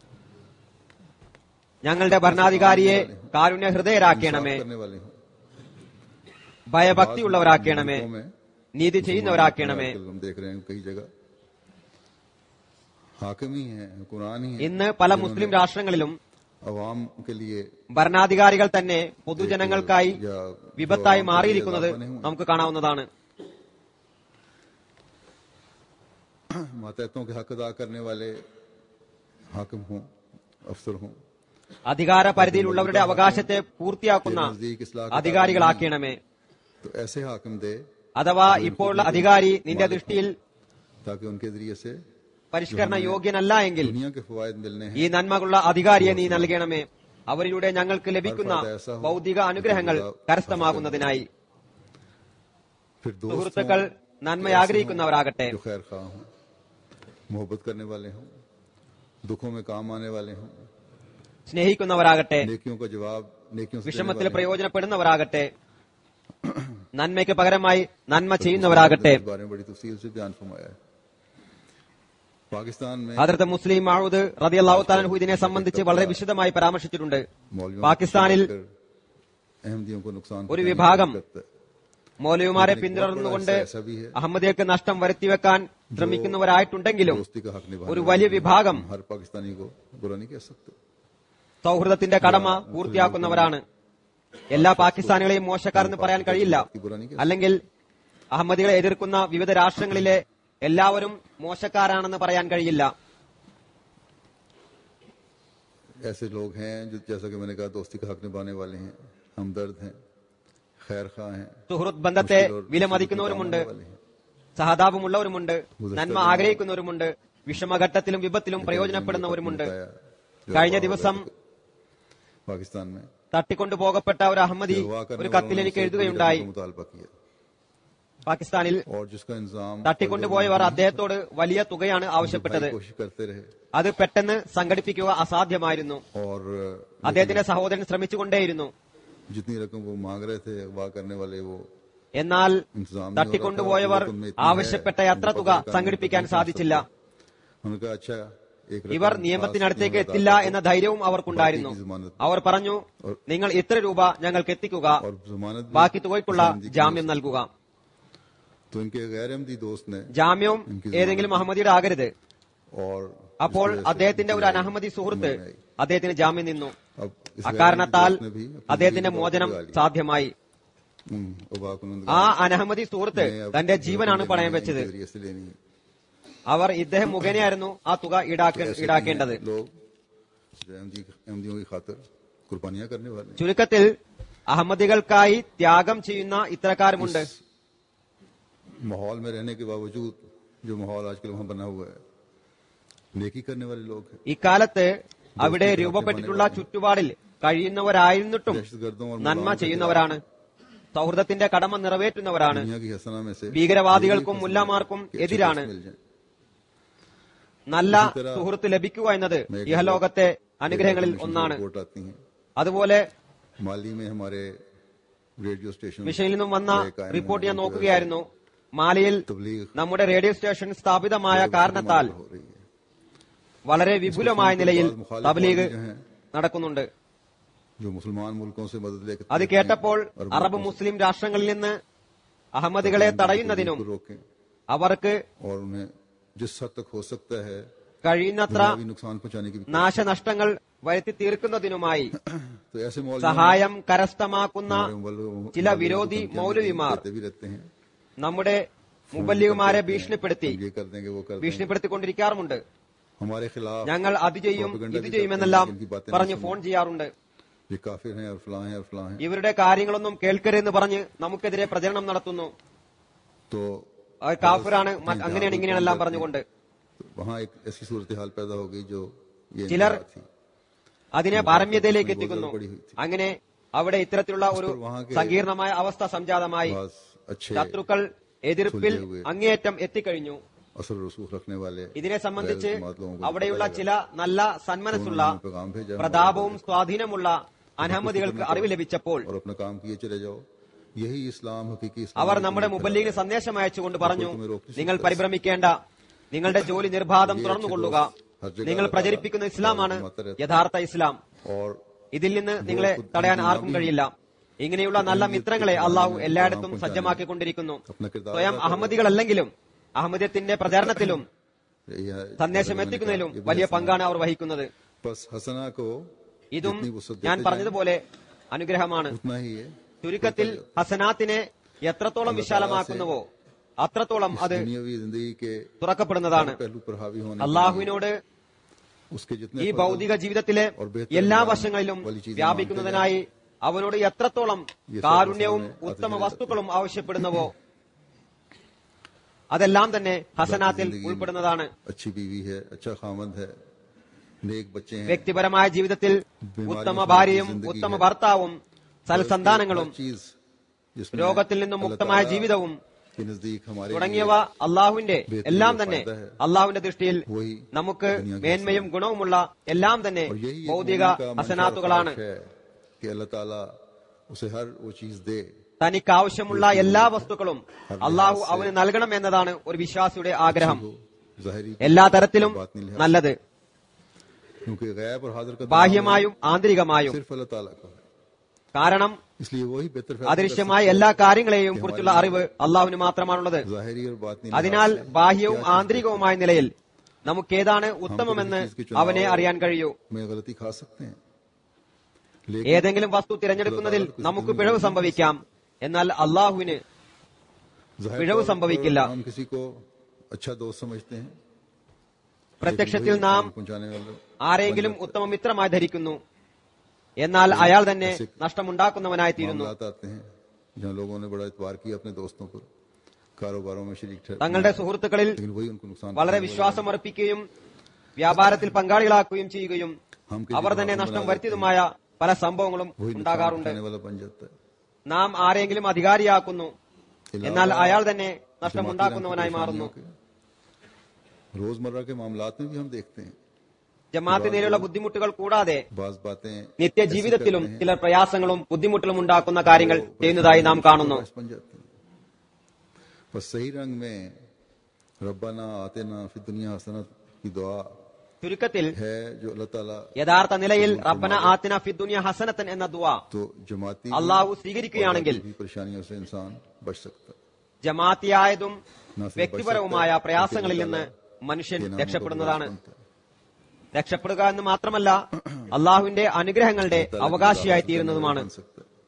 ഞങ്ങളുടെ ഭരണാധികാരിയെ കാരുണ്യ ഹൃദയരാക്കണമേ इंसाफ करने वाले हों ഭയഭക്തിയുള്ളവരാക്കണമേ मुल्कों में നീതി ചെയ്യുന്നവരാക്കണമേ आजकल हम देख रहे हैं कई जगह हाकिम ही है कुरान ही है ഇന്ന് പല മുസ്ലിം രാഷ്ട്രങ്ങളിലും अवाम के लिए ഭരണാധികാരികൾ തന്നെ പൊതുജനങ്ങൾക്കായി या വിപത്തായി जो अवाम के മാറിയിരിക്കുന്നത് लिए बने हुए നമുക്ക് കാണാവുന്നതാണ് हैं। मातहतों के हक अदा करने वाले हाकिम हों अफसर हों അധികാര പരിധിയിലുള്ളവരുടെ അവകാശത്തെ പൂർത്തിയാക്കുന്ന नजदीक इस्लाह അധികാരികളാക്കണമേ तो ऐसे हाकिम दे അഥവാ ഇപ്പോഴുള്ള അധികാരി നിന്റെ ദൃഷ്ടിയിൽ ताकि उनके जरिए से പരിഷ്കരണ യോഗ്യനല്ല എങ്കിൽ दुनिया के फवायद मिलने हैं ഈ നന്മകളുള്ള അധികാരിയെ നീ നൽകണമേ അവരിലൂടെ ഞങ്ങൾക്ക് ലഭിക്കുന്ന ഭൗതിക അനുഗ്രഹങ്ങൾ കരസ്ഥമാകുന്നതിനായി फिर दोस्त സുഹൃത്തുക്കൾ നന്മ ആഗ്രഹിക്കുന്നവരാകട്ടെ जो खैर खा हों मोहब्बत करने वाले हों दुखों में काम आने वाले हों സ്നേഹിക്കുന്നവരാകട്ടെ नेकियों का जवाब नेकियों से देने വിഷമത്തിൽ वाले हों। പ്രയോജനപ്പെടുന്നവരാകട്ടെ നന്മയ്ക്ക് പകരമായി നന്മ ചെയ്യുന്നവരാകട്ടെ इस बारे में बड़ी तफसील से बयान फरमाया है पाकिस्तान में ഹദ്രത്ത് മുസ്ലിം മഹൂദ് റതിയല്ലാഹു താലൻഹു ഇതിനെ സംബന്ധിച്ച് വളരെ വിശദമായി പരാമർശിച്ചിട്ടുണ്ട് मौलवियों പാകിസ്ഥാനിൽ को अहमदियों को नुकसान ഒരു पहुंचाने വിഭാഗം की करता है। മൗലവിമാരെ പിന്തുടർന്നുകൊണ്ട് അഹമ്മദിയക്ക് നഷ്ടം വരുത്തിവെക്കാൻ ശ്രമിക്കുന്നവരായിട്ടുണ്ടെങ്കിലും दोस्ती का हक निभाने ഒരു वाले വലിയ വിഭാഗം हर पाकिस्तानी को बुरा नहीं कह सकते സൗഹൃദത്തിന്റെ കടമ പൂർത്തിയാക്കുന്നവരാണ് എല്ലാ പാകിസ്ഥാനികളെയും മോശക്കാരെന്ന് പറയാൻ കഴിയില്ല की बुरा नहीं कह അല്ലെങ്കിൽ അഹമ്മദികളെ എതിർക്കുന്ന വിവിധ രാഷ്ട്രങ്ങളിലെ എല്ലാവരും മോശക്കാരാണെന്ന് പറയാൻ കഴിയില്ല ऐसे लोग हैं जो जैसा कि मैंने कहा दोस्ती का हक निभाने वाले हैं हमदर्द हैं खैर खा हैं സുഹൃത്ത് ബന്ധത്തെ मुश्किल और വിലമതിക്കുന്നവരുമുണ്ട് मुसीबत में काम आने वाले हैं। സഹതാപമുള്ളവരുമുണ്ട് നന്മ ആഗ്രഹിക്കുന്നവരുമുണ്ട് വിഷമഘട്ടത്തിലും വിപത്തിലും പ്രയോജനപ്പെടുന്നവരുമുണ്ട് जो കഴിഞ്ഞ हुआ ദിവസം पाकिस्तान में തട്ടിക്കൊണ്ടുപോകപ്പെട്ട ഒരു അഹമ്മദി अगवा करने ഒരു वालों കത്തിൽ ने എനിക്ക് उसे എഴുതുകയുണ്ടായി पूरी तरह मुतालबा किया പാകിസ്ഥാനിൽ और जिसका इंतजाम തട്ടിക്കൊണ്ടുപോയവർ അദ്ദേഹത്തോട് വലിയ തുകയാണ് ആവശ്യപ്പെട്ടത് कोशिश करते रहे അത് പെട്ടെന്ന് സംഘടിപ്പിക്കുക അസാധ്യമായിരുന്നു और അദ്ദേഹത്തിന്റെ സഹോദരൻ ശ്രമിച്ചുകൊണ്ടേയിരുന്നു जितनी रकम वो मांग रहे थे अगवा करने वाले वो എന്നാൽ इंतजाम नहीं हो रहा था, തട്ടിക്കൊണ്ടുപോയവർ वो तुमने इतनी ആവശ്യപ്പെട്ട है, അത്ര तुम തുക पकड़ कर സംഘടിപ്പിക്കാൻ नहीं कर സാധിച്ചില്ല सकते। उन्होंने कहा अच्छा एक ഇവർ रकम നിയമത്തിനടുത്തേക്ക് खास എത്തില്ല कीमत എന്ന ധൈര്യവും അവർക്കുണ്ടായിരുന്നു ബാക്കി ജമാനത്ത്. അവർ പറഞ്ഞു നിങ്ങൾ ഇത്ര രൂപ ഞങ്ങൾക്ക് എത്തിക്കുക और जमानत भी ബാക്കി തുകയ്ക്കുള്ള जिंदगी ജാമ്യം നൽകുക तो इनके गैर अहमदी दोस्त ने ജാമ്യവും ഏതെങ്കിലും അഹമ്മദിയുടെ ആകരുത് और അപ്പോൾ इस वजह से അദ്ദേഹത്തിന്റെ ഒരു उनकी അനഹമ്മദി സുഹൃത്ത് समझ में आई। അദ്ദേഹത്തിന് ജാമ്യം നിന്നു अब इस അക്കാരണത്താൽ गैर अहमदी दोस्त ने भी अपनी അദ്ദേഹത്തിന്റെ जिंदगी മോചനം बदला ली। സാധ്യമായി हम्म, उबा को उन्होंने ആ कहा, അനഹമ്മദി സുഹൃത്ത് "मैं अब തന്റെ जो ജീവനാണ് तुमने പണയം इनके വെച്ചത് जरिए से लेनी है അവർ ഇദ്ദേഹം മുഖേനയായിരുന്നു ആ തുക ഈടാക്ക ऐसे भी ഈടാക്കേണ്ടത് हैं लोग जो अहमदी अहमदियों की खातिर कुर्बानियां करने वाले हैं। ചുരുക്കത്തിൽ അഹമ്മദികൾക്കായി ത്യാഗം ചെയ്യുന്ന ഇത്തരക്കാരുമുണ്ട് इस माहौल में रहने के बावजूद जो माहौल आजकल वहां बना हुआ है नेकी करने वाले लोग हैं ഇക്കാലത്ത് അവിടെ രൂപപ്പെട്ടിട്ടുള്ള ചുറ്റുപാടിൽ കഴിയുന്നവരായിരുന്നിട്ടും दहशतगर्दों और നന്മ मुलाओं के ചെയ്യുന്നവരാണ് സൗഹൃദത്തിന്റെ കടമ നിറവേറ്റുന്നവരാണ് दुनिया की हसना में से ഭീകരവാദികൾക്കും यही മുല്ലാമാർക്കും कि अच्छे എതിരാണ് दोस्त मिल जाएं। നല്ല സുഹൃത്ത് ലഭിക്കുക എന്നത് ഇഹലോകത്തെ അനുഗ്രഹങ്ങളിൽ मिशन से ഒന്നാണ് रिपोर्ट आती हैं അതുപോലെ माली में हमारे रेडियो स्टेशन മിഷനിൽ നിന്നും വന്ന नए कायम റിപ്പോർട്ട് ഞാൻ होने की वजह നോക്കുകയായിരുന്നു മാലിയിൽ से तबलीग നമ്മുടെ റേഡിയോ സ്റ്റേഷൻ സ്ഥാപിതമായ കാരണത്താൽ हो रही है വളരെ വിപുലമായ നിലയിൽ തബ്ലീഗ് നടക്കുന്നുണ്ട് जो मुसलमान मुल्कों से मदद लेकर അത് കേട്ടപ്പോൾ അറബ് മുസ്ലിം രാഷ്ട്രങ്ങളിൽ നിന്ന് അഹമ്മദികളെ തടയുന്നതിനും रोकें അവർക്ക് और उन्हें जिस हद तक हो सकता है കഴിയുന്നത്ര दुनियावी नुकसान पहुंचाने की भी നാശനഷ്ടങ്ങൾ വരുത്തി തീർക്കുന്നതിനുമായി तो ऐसे मौलवी സഹായം കരസ്ഥമാക്കുന്ന हमारे मौलवी- ചില मौलवी വിരോധി को धमकियां മൗലവിമാർ देते भी रहते हैं നമ്മുടെ മുബല്ലിഗുമാരെ ഭീഷണിപ്പെടുത്തി हम ये कर देंगे वो कर देंगे ഭീഷണിപ്പെടുത്തിക്കൊണ്ടിരിക്കാറുണ്ട് हमारे खिलाफ ഞങ്ങൾ അത് ചെയ്യും Propaganda ഇത് भी ചെയ്യുമെന്നെല്ലാം करते हैं, इनकी बातें പറഞ്ഞ് नहीं ഫോൺ ചെയ്യാറുണ്ട് ये काफिर हैं और फलां हैं और फलां हैं ഇവരുടെ കാര്യങ്ങളൊന്നും കേൾക്കരുതെന്ന് പറഞ്ഞ് നമുക്കെതിരെ പ്രചരണം നടത്തുന്നു तो അവർ കാഫിറാണ് മ- അങ്ങനെയാണ് ഇങ്ങനെയാണെല്ലാം പറഞ്ഞുകൊണ്ട് तो वहाँ एक ऐसी सूरत हाल पैदा हो गई जो ये ചിലർ इंतहा थी അതിനെ പാരമ്യതയിലേക്ക് എത്തിക്കുന്നു അങ്ങനെ അവിടെ ഇത്തരത്തിലുള്ള ഒരു സങ്കീർണമായ അവസ്ഥ സംജാതമായി बाज अच्छे ശത്രുക്കൾ എതിർപ്പിൽ അങ്ങേയറ്റം എത്തിക്കഴിഞ്ഞു असर रसूख रखने वाले ഇതിനെ സംബന്ധിച്ച് गैर मुसलमान लोगों को അവിടെയുള്ള पता ചില നല്ല സന്മനസ്സുള്ള उन्होंने पैगाम भेजा പ്രതാപവും സ്വാധീനമുള്ള അനഹമ്മദികൾക്ക് അറിവ് ലഭിച്ചപ്പോൾ और अपना काम किए चले जाओ यही इस्लाम हकीकी इस्लाम അവർ है, നമ്മുടെ तुम्हें മുബല്ലിഗിന് സന്ദേശം അയച്ചുകൊണ്ട് പറഞ്ഞു നിങ്ങൾ പരിഭ്രമിക്കേണ്ട നിങ്ങളുടെ ജോലി നിർബാധം തുറന്നുകൊള്ളുക നിങ്ങൾ പ്രചരിപ്പിക്കുന്ന ഇസ്ലാമാണ് യഥാർത്ഥ ഇസ്ലാം और ഇതിൽ നിന്ന് നിങ്ങളെ തടയാൻ ആർക്കും കഴിയില്ല ഇങ്ങനെയുള്ള നല്ല മിത്രങ്ങളെ അള്ളാഹു എല്ലായിടത്തും സജ്ജമാക്കിക്കൊണ്ടിരിക്കുന്നു अपना किरदार സ്വയം അഹമ്മദികളല്ലെങ്കിലും അഹമ്മദ്യത്തിന്റെ പ്രചാരണത്തിലും यह സന്ദേശം എത്തിക്കുന്നതിലും വലിയ പങ്കാണ് അവർ വഹിക്കുന്നത് बस हसना को ഇതും जितनी वसत ഞാൻ देते പറഞ്ഞതുപോലെ അനുഗ്രഹമാണ് जाएं, उतना ही है ചുരുക്കത്തിൽ ഹസനാത്തിനെ എത്രത്തോളം വിശാലമാക്കുന്നുവോ അത്രത്തോളം അത് दुनियावी जिंदगी के തുറക്കപ്പെടുന്നതാണ് पहलू पर हावी होने അള്ളാഹുവിനോട് उसके जितने ഈ फजल ഭൗതിക ജീവിതത്തിലെ എല്ലാ വശങ്ങളിലും വ്യാപിക്കുന്നതിനായി അവനോട് എത്രത്തോളം കാരുണ്യവും ഉത്തമ വസ്തുക്കളും ആവശ്യപ്പെടുന്നുവോ അതെല്ലാം തന്നെ ഹസനാത്തിൽ ഉൾപ്പെടുന്നതാണ് अच्छी बीवी है अच्छा खामद है नेक बच्चे हैं വ്യക്തിപരമായ ജീവിതത്തിൽ ഉത്തമ ഭാര്യയും ഉത്തമ ഭർത്താവും സൽസന്താനങ്ങളും हर चीज जिसमें രോഗത്തിൽ നിന്നും अल्लाह മുക്തമായ ताला ജീവിതവും के नजदीक हमारे തുടങ്ങിയവ അള്ളാഹുവിന്റെ എല്ലാം തന്നെ അള്ളാഹുവിന്റെ ദൃഷ്ടിയിൽ वही നമുക്ക് മേന്മയും ഗുണവുമുള്ള എല്ലാം തന്നെ और यही एक ഭൗതിക मोमिन का मंशा और ഹസനാത്തുകളാണ് ख्वाहिश है कि अल्लाह ताला उसे हर वो चीज दे തനിക്ക് ആവശ്യമുള്ള എല്ലാ വസ്തുക്കളും അള്ളാഹു അവന് നൽകണം എന്നതാണ് ഒരു വിശ്വാസിയുടെ ആഗ്രഹം हो ज़ाहिरी എല്ലാ തരത്തിലും बातनी लिहाज നല്ലത് क्योंकि गैब और हाजिर का ബാഹ്യമായും ആന്തരികമായും सिर्फ अल्लाह ताला का है കാരണം इसलिए वही बेहतर फैसला कर അദൃശ്യമായ എല്ലാ കാര്യങ്ങളെയും കുറിച്ചുള്ള അറിവ് അള്ളാഹുവിന് മാത്രമാണുള്ളത് सकता है। ज़ाहिरी और बातनी അതിനാൽ लिहाज से ബാഹ്യവും ആന്തരികവുമായ നിലയിൽ നമുക്കേതാണ് ഉത്തമമെന്ന് അവനെ അറിയാൻ കഴിയൂ में गलती खा सकते हैं लेकिन ഏതെങ്കിലും വസ്തു തിരഞ്ഞെടുക്കുന്നതിൽ നമുക്ക് പിഴവ് സംഭവിക്കാം എന്നാൽ അള്ളാഹുവിന് ज़ाहिर पिഴവ് तौर पर സംഭവിക്കില്ല. हम किसी को अच्छा दोस्त समझते हैं പ്രത്യക്ഷത്തിൽ लेकिन वही നാം नुकसान पहुंचाने वाला ആരെങ്കിലും ഉത്തമ മിത്രമായി ധരിക്കുന്നു എന്നാൽ അയാൾ തന്നെ നഷ്ടമുണ്ടാക്കുന്നവനായി തീരുന്നു मामलात आते हैं जहाँ लोगों ने बड़ा इतबार किया अपने दोस्तों पर कारोबारों में शरीक ठहर തങ്ങളുടെ സുഹൃത്തുക്കളിൽ लेकिन वही उनको नुकसान വളരെ വിശ്വാസമർപ്പിക്കുകയും വ്യാപാരത്തിൽ പങ്കാളികളാക്കുകയും ചെയ്യുകയും हम അവർ തന്നെ നഷ്ടം വരുത്തിയതുമായ പല സംഭവങ്ങളും वही नुकसान ഉണ്ടാകാറുണ്ട് उठाने वाला बन जाता है നാം ആരെങ്കിലും അധികാരിയാക്കുന്നു എന്നാൽ അയാൾ തന്നെ നഷ്ടമുണ്ടാക്കുന്നവനായി മാറുന്നു रोजमर्रा के मामलात में भी हम देखते हैं ജമാഅത്ത് നിലയിലുള്ള ബുദ്ധിമുട്ടുകൾ കൂടാതെ बाज बातें നിത്യജീവിതത്തിലും ചില പ്രയാസങ്ങളും ബുദ്ധിമുട്ടുകളും ഉണ്ടാക്കുന്ന കാര്യങ്ങൾ ചെയ്യുന്നതായി നാം കാണുന്നു बन जाती हैं बस सही रंग में रब्बाना आते ना फिर दुनिया हसनत की दुआ ചുരുക്കത്തിൽ है जो अल्लाह ताला യഥാർത്ഥ നിലയിൽ റബ്ബന ആത്തിന ഫിദ്ദുനിയ ഹസനത്തൻ എന്ന ദുആ तो जमाती അള്ളാഹു സ്വീകരിക്കുകയാണെങ്കിൽ भी परेशानियों से इंसान बच सकता है ജമാഅത്തിയായതും ना सिर्फ बच വ്യക്തിപരവുമായ सकता है, പ്രയാസങ്ങളിൽ बल्कि നിന്ന് अल्लाह മനുഷ്യൻ के नामों का രക്ഷപ്പെടുന്നതാണ് बायस बनता है। രക്ഷപ്പെടുക എന്ന് മാത്രമല്ല അള്ളാഹുവിന്റെ അനുഗ്രഹങ്ങളുടെ अल्लाह ताला की അവകാശിയായി दावत തീരുന്നതുമാണ് बन सकता है।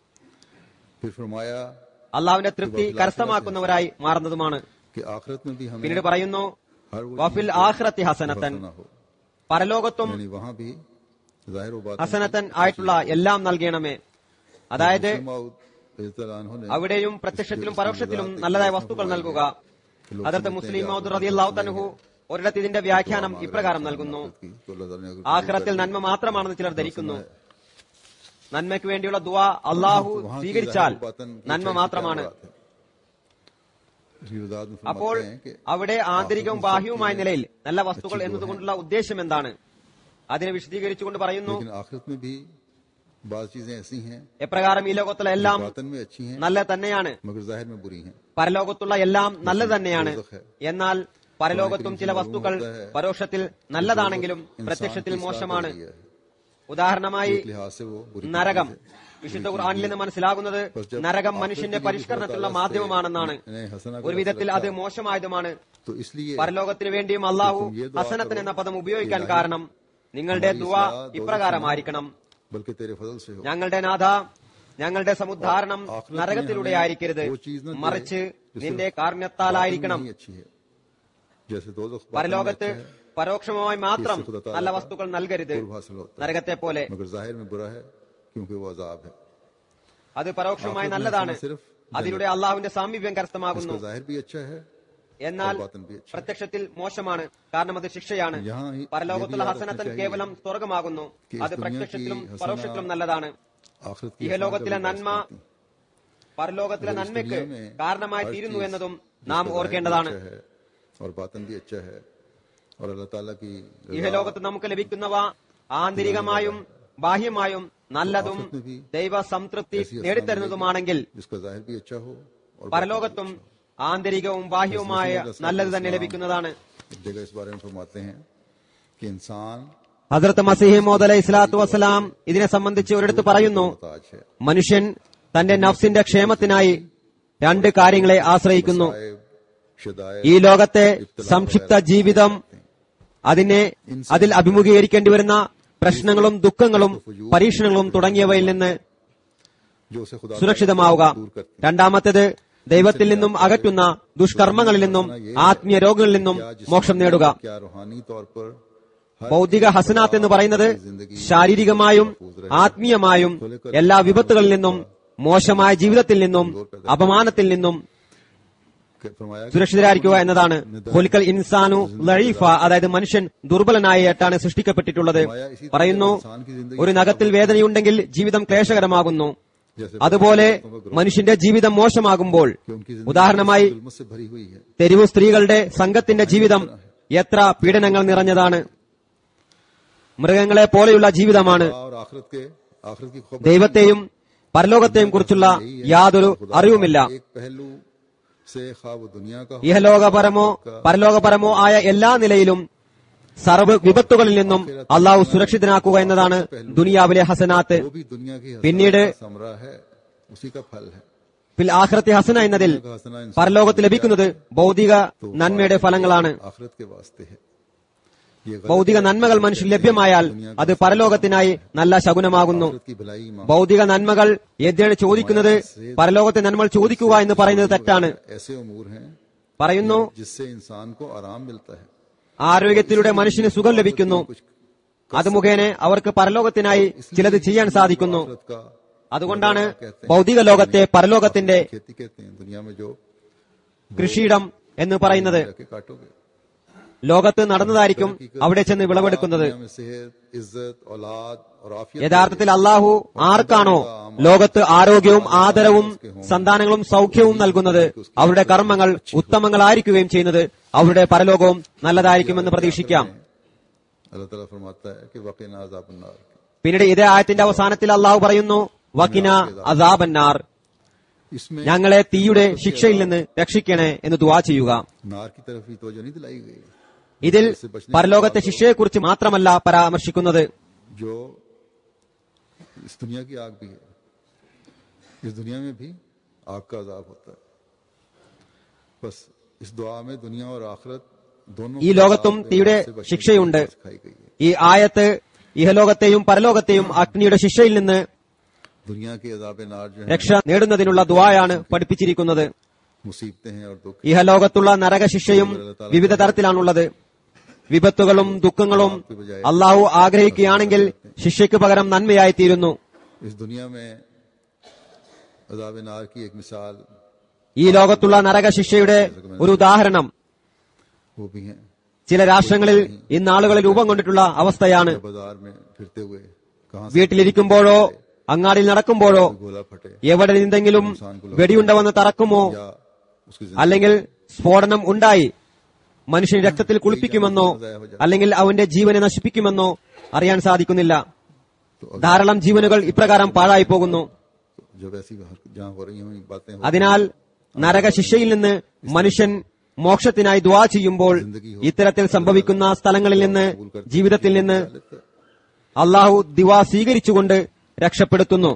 फिर फरमाया അള്ളാഹുവിന്റെ തൃപ്തി കരസ്ഥമാക്കുന്നവരായി മാറുന്നതുമാണ് कि आखिरत में भी हमें പിന്നീട് പറയുന്നു हर वो വഫിൽ चीज़ ആഖിറത്തി ഹസനത്തൻ हसना हो പരലോകത്തും यानी वहाँ भी जाहिर व बातिन ഹസനത്തൻ ആയിട്ടുള്ള എല്ലാം നൽകണമേ അതായത് मुस्लिम मौद रज़ियल्लाहु अन्हु ने അവിടെയും പ്രത്യക്ഷത്തിലും പരോക്ഷത്തിലും നല്ലതായ വസ്തുക്കൾ നൽകുക അതിർത്ത് മുസ്ലിം മൗദ് റളിയല്ലാഹു തൻഹു ഒരിടത്ത് ഇതിന്റെ വ്യാഖ്യാനം ഇപ്രകാരം നൽകുന്നു की तो अल्लाह ताला ने ആഖിറത്തിൽ നന്മ മാത്രമാണെന്ന് ചിലർ ധരിക്കുന്നു നന്മയ്ക്ക് വേണ്ടിയുള്ള ദുആ അള്ളാഹു वहाँ की സ്വീകരിച്ചാൽ ज़ाहिर व बातिन की നന്മ अच्छाई से മാത്രമാണ് क्या बात है? इसलिए वज़ाहत में അപ്പോൾ फरमाते हैं कि അവിടെ ആന്തരികവും ബാഹ്യവുമായ നിലയിൽ നല്ല വസ്തുക്കൾ എന്നതുകൊണ്ടുള്ള ഉദ്ദേശം എന്താണ് അതിനെ വിശദീകരിച്ചുകൊണ്ട് പറയുന്നു लेकिन आखिरत में भी बाज चीजें ऐसी हैं എപ്രകാരം ഈ ലോകത്തുള്ള എല്ലാം बातन में अच्छी हैं നല്ല തന്നെയാണ് मगर जाहिर में बुरी हैं പരലോകത്തുള്ള എല്ലാം നല്ലത് തന്നെയാണ് എന്നാൽ പരലോകത്തും ചില വസ്തുക്കൾ പരോക്ഷത്തിൽ നല്ലതാണെങ്കിലും പ്രത്യക്ഷത്തിൽ മോശമാണ് ഉദാഹരണമായി एक लिहाज से वो बुरी നരകം വിശുദ്ധ ഖുർആനിൽ നിന്ന് മനസ്സിലാകുന്നത് നരകം മനുഷ്യന്റെ പരിഷ്കരണത്തിലുള്ള മാധ്യമമാണെന്നാണ് ഒരു വിധത്തിൽ അത് മോശമായതുമാണ് तो इसलिए പരലോകത്തിന് വേണ്ടിയും അള്ളാഹു ഹസനത്തിന് എന്ന പദം ഉപയോഗിക്കാൻ കാരണം നിങ്ങളുടെ ദുവ ഇപ്രകാരമായിരിക്കണം बल्कि तेरे फजल से हो ഞങ്ങളുടെ നാഥ ഞങ്ങളുടെ സമുദ്ധാരണം നരകത്തിലൂടെ ആയിരിക്കരുത് മറിച്ച് നിന്റെ കാരുണ്യത്താലായിരിക്കണം नहीं अच्छी है जैसे दो പരലോകത്ത് പരോക്ഷമായി മാത്രം നല്ല വസ്തുക്കൾ നൽകരുത് पूर्व हासिल होता है നരകത്തെ പോലെ मगर जाहिर में बुरा है क्योंकि वो अजाब है അത് പരോക്ഷമായി നല്ലതാണ് അതിലൂടെ അള്ളാഹുവിന്റെ സാമീപ്യം കരസ്ഥമാകുന്നു इसका जाहिर भी अच्छा है എന്നാൽ और बातिन भी अच्छा പ്രത്യക്ഷത്തിൽ മോശമാണ് കാരണം അത് ശിക്ഷയാണ് यहाँ ही- പരലോകത്തുള്ള ये भी याद ഹസനത്തൻ रखना चाहिए കേവലം സ്വർഗമാകുന്നു कि इस അത് दुनिया പ്രത്യക്ഷത്തിലും की हसना പരോക്ഷത്തിലും നല്ലതാണ് आखिरत की ഇഹലോകത്തിലെ हसना का നന്മ विकास करती है। പരലോകത്തിലെ मगर इस നന്മയ്ക്ക് दुनिया में കാരണമായി हर തീരുന്നു चीज എന്നതും जिसका നാം जाहिर भी ഓർക്കേണ്ടതാണ് अच्छा है और बातन भी अच्छा है और अल्लाह ताला की रजा ഇഹലോകത്ത് നമുക്ക് ലഭിക്കുന്നവ ആന്തരികമായും ബാഹ്യമായും നല്ലതും ദൈവ സംതൃപ്തി ऐसी हसना നേടിത്തരുന്നതുമാണെങ്കിൽ मिलेगी जिसका जाहिर भी अच्छा हो और പരലോകത്തും ആന്തരികവും ബാഹ്യവുമായ നല്ലത് തന്നെ ലഭിക്കുന്നതാണ് एक जगह इस बारे में फरमाते हैं कि इंसान ഹസരത്ത് മസീഹ് മോദ് അലൈഹി സ്വലാത്തു വസ്സലാം ഇതിനെ സംബന്ധിച്ച് ഒരിടത്ത് പറയുന്നു मोहताज है മനുഷ്യൻ തന്റെ നഫ്സിന്റെ ക്ഷേമത്തിനായി രണ്ട് കാര്യങ്ങളെ ആശ്രയിക്കുന്നു साहिब, शदायब, ഈ ലോകത്തെ സംക്ഷിപ്ത ജീവിതം അതിനെ അതിൽ അഭിമുഖീകരിക്കേണ്ടി വരുന്ന പ്രശ്നങ്ങളും ദുഃഖങ്ങളും പരീക്ഷണങ്ങളും തുടങ്ങിയവയിൽ നിന്ന് जो उसे खुदा സുരക്ഷിതമാവുക दूर करती हैं। രണ്ടാമത്തേത് ദൈവത്തിൽ നിന്നും അകറ്റുന്ന ദുഷ്കർമ്മങ്ങളിൽ നിന്നും ആത്മീയ രോഗങ്ങളിൽ നിന്നും क्या जिस्मानी, മോക്ഷം നേടുക क्या रूहानी तौर पर हर ഭൗതിക ഹസനാത്ത് എന്ന് പറയുന്നത് ശാരീരികമായും ആത്മീയമായും എല്ലാ വിപത്തുകളിൽ നിന്നും മോശമായ ജീവിതത്തിൽ നിന്നും അപമാനത്തിൽ നിന്നും के फरमाया कि സുരക്ഷിതരായിരിക്കുക എന്നതാണ് ഹുലിക്കൽ ഇൻസാനു ലഴീഫ അതായത് മനുഷ്യൻ ദുർബലനായിട്ടാണ് സൃഷ്ടിക്കപ്പെട്ടിട്ടുള്ളത് പറയുന്നു ഒരു നഖത്തിൽ വേദനയുണ്ടെങ്കിൽ ജീവിതം ക്ലേശകരമാകുന്നു जैसे അതുപോലെ മനുഷ്യന്റെ ജീവിതം മോശമാകുമ്പോൾ कि उनकी जिंदगी ഉദാഹരണമായി जुल्म से भरी हुई है തെരുവു സ്ത്രീകളുടെ സംഘത്തിന്റെ ജീവിതം എത്ര പീഡനങ്ങൾ നിറഞ്ഞതാണ് മൃഗങ്ങളെ പോലെയുള്ള ജീവിതമാണ് और आखिरत के आखिरत की खबर ദൈവത്തെയും പരലോകത്തെയും കുറിച്ചുള്ള യാതൊരു അറിവുമില്ല एक पहलू से ख्वाब दुनिया का हो ഇഹലോകപരമോ പരലോകപരമോ ആയ എല്ലാ നിലയിലും സർവ്വ വിപത്തുകളിൽ നിന്നും അള്ളാഹു സുരക്ഷിതനാക്കുക എന്നതാണ് ദുനിയാവിലെ ഹസനാത്ത് वो भी दुनिया की പിന്നീട് हसना का समरा है उसी का फल है ഫിൽ ആഖിറത്തി ഹസന എന്നതിൽ का हसना इंसान പരലോകത്ത് ലഭിക്കുന്നത് ഭൗതിക നന്മയുടെ ഫലങ്ങളാണ് आखिरत के वास्ते है ये गलत ഭൗതിക നന്മകൾ മനുഷ്യൻ ലഭ്യമായാൽ അത് പരലോകത്തിനായി നല്ല ശകുനമാകുന്നു आखिरत की भलाई मांग ഭൗതിക നന്മകൾ എന്തിനാണ് ചോദിക്കുന്നത് പരലോകത്തെ നന്മകൾ ചോദിക്കുക എന്ന് പറയുന്നത് തെറ്റാണ് ऐसे उमूर हैं പറയുന്നു जिससे इंसान को आराम मिलता है ആരോഗ്യത്തിലൂടെ മനുഷ്യന് സുഖം ലഭിക്കുന്നു कुछ അത് മുഖേന അവർക്ക് പരലോകത്തിനായി ചിലത് ചെയ്യാൻ സാധിക്കുന്നു आखिरत का അതുകൊണ്ടാണ് ഭൗതിക ലോകത്തെ പരലോകത്തിന്റെ खेती कहते हैं दुनिया में जो കൃഷിയിടം എന്ന് പറയുന്നത് जाके काटोगे ലോകത്ത് നടന്നതായിരിക്കും അവിടെ ചെന്ന് വിളവെടുക്കുന്നത് दुनिया में सेहत इज्जत औलाद और आफियत യഥാർത്ഥത്തിൽ അള്ളാഹു ആർക്കാണോ ലോകത്ത് ആരോഗ്യവും ആദരവും സന്താനങ്ങളും സൗഖ്യവും നൽകുന്നത് അവരുടെ കർമ്മങ്ങൾ ഉത്തമങ്ങളായിരിക്കുകയും ചെയ്യുന്നത് അവരുടെ പരലോകവും നല്ലതായിരിക്കുമെന്ന് പ്രതീക്ഷിക്കാം अल्लाह ताला फरमाता है कि वकीना अजाब अन्नार പിന്നീട് ഇതേ ആയത്തിന്റെ അവസാനത്തിൽ അള്ളാഹു പറയുന്നു വക്കിന അസാബന്നാർ इसमें ഞങ്ങളെ തീയുടെ ശിക്ഷയിൽ നിന്ന് രക്ഷിക്കണേ എന്ന് ദുവാ ചെയ്യുക नार की तरफ ही तवज्जो नहीं दिलाई गई ഇതിൽ പരലോകത്തെ ശിക്ഷയെക്കുറിച്ച് മാത്രമല്ല പരാമർശിക്കുന്നത് जो इस दुनिया की आग भी है इस दुनिया में भी आग का अजाब होता है बस इस दुआ में दुनिया और आखिरत दोनों ഈ ലോകത്തും തീയുടെ ശിക്ഷയുണ്ട് सिखाई गई है ഈ ആയത്ത് ഇഹലോകത്തെയും പരലോകത്തെയും അഗ്നിയുടെ ശിക്ഷയിൽ നിന്ന് दुनिया के अजाब नार जो है രക്ഷ നേടുന്നതിനുള്ള ദുവായാണ് പഠിപ്പിച്ചിരിക്കുന്നത് मुसीबतें हैं और दुख ഇഹലോകത്തുള്ള നരകശിക്ഷയും വിവിധ തരത്തിലാണുള്ളത് വിപത്തുകളും ദുഃഖങ്ങളും അള്ളാഹു ആഗ്രഹിക്കുകയാണെങ്കിൽ ശിക്ഷയ്ക്ക് പകരം നന്മയായി തീരുന്നു इस दुनिया में अजाब नार की एक मिसाल ഈ ലോകത്തുള്ള നരകശിക്ഷയുടെ ഒരു ഉദാഹരണം वो भी है ചില രാഷ്ട്രങ്ങളിൽ ഇന്ന് ആളുകൾ രൂപം കൊണ്ടിട്ടുള്ള അവസ്ഥയാണ് बाजार में फिरते हुए कहाँ से വീട്ടിലിരിക്കുമ്പോഴോ അങ്ങാടിയിൽ നടക്കുമ്പോഴോ गोला फटे എവിടെ നിന്നെങ്കിലും വെടിയുണ്ട വന്ന് തറക്കുമോ या उसकी അല്ലെങ്കിൽ സ്ഫോടനം ഉണ്ടായി മനുഷ്യൻ രക്തത്തിൽ കുളിപ്പിക്കുമെന്നോ അല്ലെങ്കിൽ അവന്റെ ജീവനെ നശിപ്പിക്കുമെന്നോ അറിയാൻ സാധിക്കുന്നില്ല ധാരാളം ജീവനുകൾ ഇപ്രകാരം പാഴായി പോകുന്നു जब ऐसी हर- जहाँ हो रही हुई बातें हो അതിനാൽ നരകശിക്ഷയിൽ നിന്ന് മനുഷ്യൻ മോക്ഷത്തിനായി ദ്വാ ചെയ്യുമ്പോൾ ഇത്തരത്തിൽ സംഭവിക്കുന്ന സ്ഥലങ്ങളിൽ നിന്ന് ജീവിതത്തിൽ നിന്ന് അള്ളാഹു ദിവാ സ്വീകരിച്ചുകൊണ്ട് രക്ഷപ്പെടുത്തുന്നു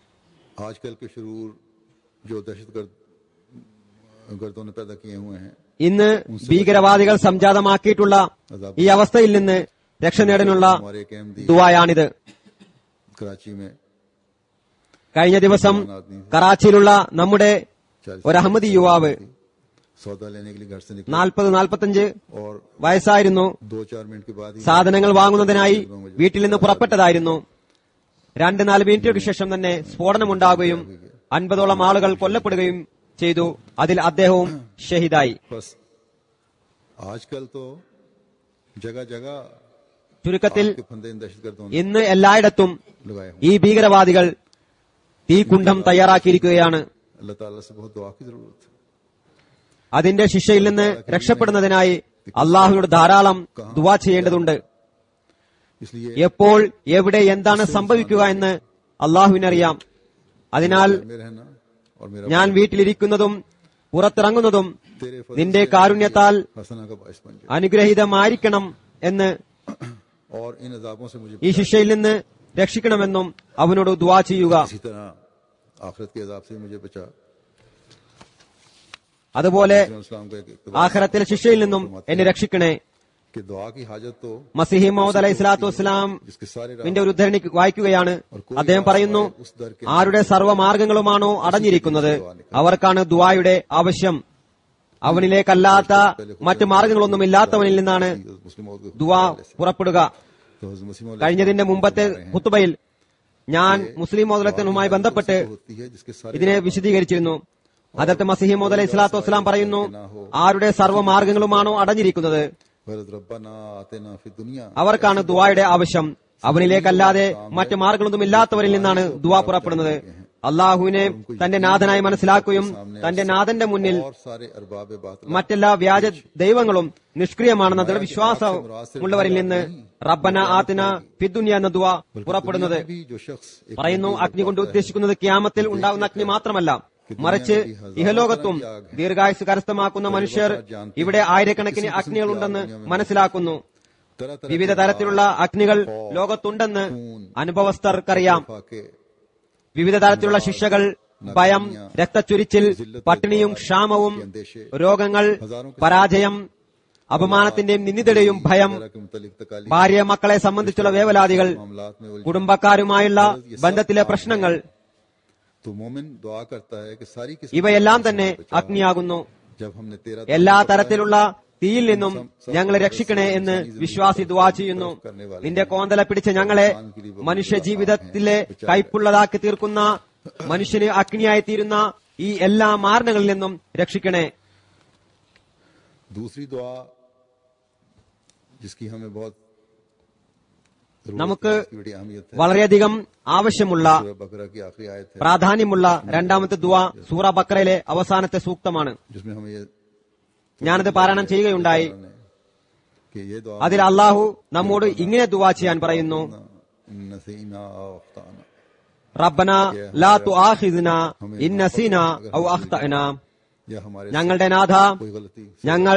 आजकल के शरूर जो दहशत गर्द गर्दों ने पैदा किए हुए हैं ഇന്ന് ഭീകരവാദികൾ സംജാതമാക്കിയിട്ടുള്ള ഈ അവസ്ഥയിൽ നിന്ന് രക്ഷ നേടാനുള്ള हमारे एक अहमदी ദുവായാണിത് कराची में കഴിഞ്ഞ ദിവസം കറാച്ചിയിലുള്ള നമ്മുടെ ഒരു അഹമ്മദി യുവാവ് सौदा लेने के लिए घर से निकले നാൽപ്പത് നാൽപ്പത്തഞ്ച് और വയസ്സായിരുന്നു दो चार मिनट के बाद ही സാധനങ്ങൾ വാങ്ങുന്നതിനായി വീട്ടിൽ നിന്ന് പുറപ്പെട്ടതായിരുന്നു രണ്ട് നാല് മിനിറ്റുകൾക്ക് ശേഷം തന്നെ സ്ഫോടനമുണ്ടാകുകയും അൻപതോളം ആളുകൾ കൊല്ലപ്പെടുകയും ചെയ്തു അതിൽ അദ്ദേഹവും ഷഹീദായി बस आजकल तो जगह जगह ചുരുക്കത്തിൽ के फंदे इन दहशतगर्दों ने ഇന്ന് എല്ലായിടത്തും लगाए हुए ഈ ഭീകരവാദികൾ തീക്കുണ്ഡം തയ്യാറാക്കിയിരിക്കുകയാണ് अल्लाह ताला से बहुत दुआ की जरूरत है അതിന്റെ ശിക്ഷയിൽ നിന്ന് രക്ഷപ്പെടുന്നതിനായി അള്ളാഹുയോട് ധാരാളം ദുവാ ചെയ്യേണ്ടതുണ്ട് इसलिए എപ്പോൾ എവിടെ എന്താണ് സംഭവിക്കുക എന്ന് അള്ളാഹുവിനറിയാം അതിനാൽ में रहना और मेरा ഞാൻ വീട്ടിലിരിക്കുന്നതും പുറത്തിറങ്ങുന്നതും तेरे फजल നിന്റെ കാരുണ്യത്താൽ हसना का बायस बन जाए അനുഗ്രഹീതമായിരിക്കണം എന്ന് और इन अजाबों से मुझे ഈ ശിക്ഷയിൽ നിന്ന് രക്ഷിക്കണമെന്നും അവനോട് ദുവാ ചെയ്യുക इसी तरह आखिरत के अजाब से भी मुझे बचा അതുപോലെ इस्लाम का एक इक़्तिदार ആഖിറത്തിലെ ശിക്ഷയിൽ നിന്നും എന്നെ രക്ഷിക്കണേ कि दुआ की हाजत तो മസിഹി മൗദ് അലൈഹി സ്വലാത്തു വസ്സലാം जिसके सारे ന്റെ ഒരു ഉദ്ധരണി വായിക്കുകയാണ് അദ്ദേഹം പറയുന്നു ആരുടെ സർവ്വമാർഗങ്ങളുമാണോ അടഞ്ഞിരിക്കുന്നത് അവർക്കാണ് ദുവായുടെ ആവശ്യം അവനിലേക്കല്ലാത്ത മറ്റു മാർഗങ്ങളൊന്നുമില്ലാത്തവനിൽ നിന്നാണ് मुस्लिम मौत को ദുവാ പുറപ്പെടുക तो हज़रत मसीह मौला കഴിഞ്ഞതിന്റെ മുമ്പത്തെ ഹുത്തുബയിൽ ഞാൻ മുസ്ലിം മോദലത്തിനുമായി ബന്ധപ്പെട്ട് होती है जिसके सारे ഇതിനെ വിശദീകരിച്ചിരുന്നു അതത്ത് മസിഹി മോദ് അലൈഹി സ്വലാത്തു വസ്സലാം പറയുന്നു ആരുടെ സർവ്വമാർഗങ്ങളുമാണോ അടഞ്ഞിരിക്കുന്നത് वरद रब्बना आतेना फी दुनिया അവർക്കാണ് ദുവായുടെ ആവശ്യം അവനിലേക്കല്ലാതെ മറ്റു മാർഗങ്ങളൊന്നുമില്ലാത്തവരിൽ നിന്നാണ് ദുവാ പുറപ്പെടുന്നത് അള്ളാഹുവിനെ തന്റെ നാഥനായി മനസ്സിലാക്കുകയും തന്റെ നാഥന്റെ മുന്നിൽ और सारे अरबाब बातिल മറ്റെല്ലാ വ്യാജ ദൈവങ്ങളും നിഷ്ക്രിയമാണെന്ന ദൃഢവിശ്വാസമുള്ളവരിൽ നിന്ന് റബ്ബന ആത്തിന ഫിദ്ദുനിയ എന്ന ദുവ പുറപ്പെടുന്നത് भी जो शख्स एक പറയുന്നു അഗ്നി കൊണ്ട് ഉദ്ദേശിക്കുന്നത് ക്യാമത്തിൽ ഉണ്ടാകുന്ന അഗ്നി മാത്രമല്ല മറിച്ച് ഇഹലോകത്തും ദീർഘായുസ് കരസ്ഥമാക്കുന്ന മനുഷ്യർ ഇവിടെ ആയിരക്കണക്കിന് അഗ്നികളുണ്ടെന്ന് മനസ്സിലാക്കുന്നു तरह तरह വിവിധ തരത്തിലുള്ള അഗ്നികൾ ലോകത്തുണ്ടെന്ന് അനുഭവസ്ഥർക്കറിയാം के വിവിധ തരത്തിലുള്ള ശിക്ഷകൾ ഭയം രക്തച്ചൊരിച്ചിൽ പട്ടിണിയും ക്ഷാമവും രോഗങ്ങൾ പരാജയം അപമാനത്തിന്റെയും നിന്ദിതയുടെയും ഭയം के मुतलिक तकालीफ ഭാര്യ മക്കളെ സംബന്ധിച്ചുള്ള വേവലാതികൾ मामलात में उलझ കുടുംബക്കാരുമായുള്ള ബന്ധത്തിലെ പ്രശ്നങ്ങൾ तो मोमिन दुआ करता है कि सारी किस्म ഇവയെല്ലാം തന്നെ അഗ്നിയാകുന്നു जब हमने तेरा എല്ലാ തരത്തിലുള്ള തീയിൽ നിന്നും ഞങ്ങളെ രക്ഷിക്കണേ എന്ന് വിശ്വാസി ദുവാ ചെയ്യുന്നു നിന്റെ കോന്തല പിടിച്ച് ഞങ്ങളെ മനുഷ്യ ജീവിതത്തിലെ കൈപ്പുള്ളതാക്കി തീർക്കുന്ന മനുഷ്യന് അഗ്നിയായി തീരുന്ന ഈ എല്ലാ മാരണങ്ങളിൽ നിന്നും രക്ഷിക്കണേ दूसरी दुआ जिसकी हमें बहुत जरूरत നമുക്ക് है, इसकी बड़ी अहमियत है വളരെയധികം ആവശ്യമുള്ള सूरह बकरा की आखिरी आयत है പ്രാധാന്യമുള്ള രണ്ടാമത്തെ ദുവ സൂറ ബക്രയിലെ അവസാനത്തെ സൂക്തമാണ് जिसमें हमें ये ഞാനത് പാരായണം ചെയ്യുകയുണ്ടായി कि ये दुआ അതിൽ അള്ളാഹു നമ്മോട് ഇങ്ങനെ ദുവാ ചെയ്യാൻ പറയുന്നു नसीना अख्ताना റബ്ബന ലാ തുആഖിദ്ന ഇൻ നസീന ഔ അഖ്തഅന या हमारे ഞങ്ങളുടെ നാഥ कोई गलती ഞങ്ങൾ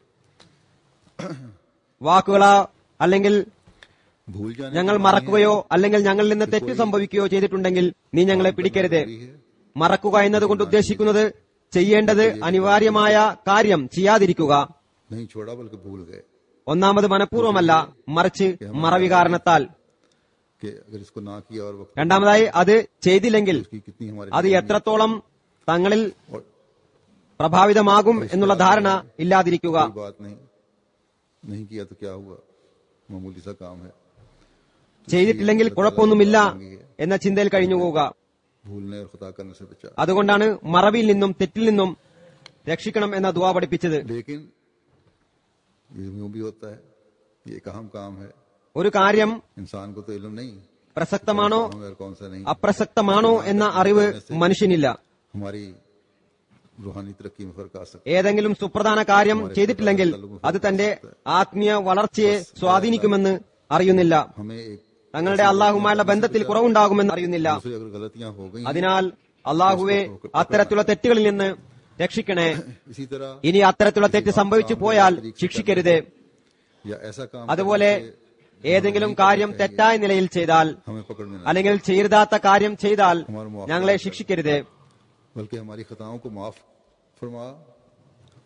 വാക്കുകളോ അല്ലെങ്കിൽ भूल जाने ഞങ്ങൾ മറക്കുകയോ അല്ലെങ്കിൽ ഞങ്ങളിൽ നിന്ന് തെറ്റ് സംഭവിക്കുകയോ ചെയ്തിട്ടുണ്ടെങ്കിൽ നീ ഞങ്ങളെ പിടിക്കരുത് മറക്കുക എന്നതുകൊണ്ട് ഉദ്ദേശിക്കുന്നത് ചെയ്യേണ്ടത് അനിവാര്യമായ കാര്യം ചെയ്യാതിരിക്കുക नहीं छोड़ा बल्कि भूल गए ഒന്നാമത് മനഃപൂർവ്വമല്ല മറിച്ച് മറവി കാരണത്താൽ कि अगर इसको ना किया और वक्त രണ്ടാമതായി അത് ചെയ്തില്ലെങ്കിൽ की कितनी हमारे അത് എത്രത്തോളം തങ്ങളിൽ പ്രഭാവിതമാകും എന്നുള്ള ധാരണ ഇല്ലാതിരിക്കുക कोई बात नहीं नहीं किया तो क्या हुआ मामूली सा काम है ചെയ്തിട്ടില്ലെങ്കിൽ കുഴപ്പമൊന്നുമില്ല എന്ന ചിന്തയിൽ കഴിഞ്ഞു പോവുക भूलने और खता करने से बचा അതുകൊണ്ടാണ് മറവിയിൽ നിന്നും തെറ്റിൽ നിന്നും രക്ഷിക്കണം എന്ന ദുവാ പഠിപ്പിച്ചത് लेकिन ये यूं भी होता है ये एक अहम काम है ഒരു കാര്യം इंसान को तो इल्म नहीं പ്രസക്തമാണോ काम है और कौन सा नहीं അപ്രസക്തമാണോ എന്ന അറിവ് മനുഷ്യനില്ല हमारी रूहानी तरक्की में फर्क आ सकता ഏതെങ്കിലും സുപ്രധാന കാര്യം ചെയ്തിട്ടില്ലെങ്കിൽ അത് തന്റെ ആത്മീയ വളർച്ചയെ സ്വാധീനിക്കുമെന്ന് അറിയുന്നില്ല है हमें एक തങ്ങളുടെ അള്ളാഹുമായുള്ള ബന്ധത്തിൽ കുറവുണ്ടാകുമെന്ന് അറിയുന്നില്ല दूसरी अगर गलतियां हो गई അതിനാൽ അള്ളാഹുവെ അത്തരത്തിലുള്ള തെറ്റുകളിൽ നിന്ന് രക്ഷിക്കണേ इसी तरह ഇനി അത്തരത്തിലുള്ള തെറ്റ് സംഭവിച്ചു പോയാൽ ശിക്ഷിക്കരുത് या ऐसा काम അതുപോലെ ഏതെങ്കിലും കാര്യം തെറ്റായ നിലയിൽ ചെയ്താൽ हमें पकड़ में न അല്ലെങ്കിൽ ചെയ്താത്ത കാര്യം ചെയ്താൽ ഞങ്ങളെ ശിക്ഷിക്കരുത് बल्कि हमारी खताओं को माफ फरमा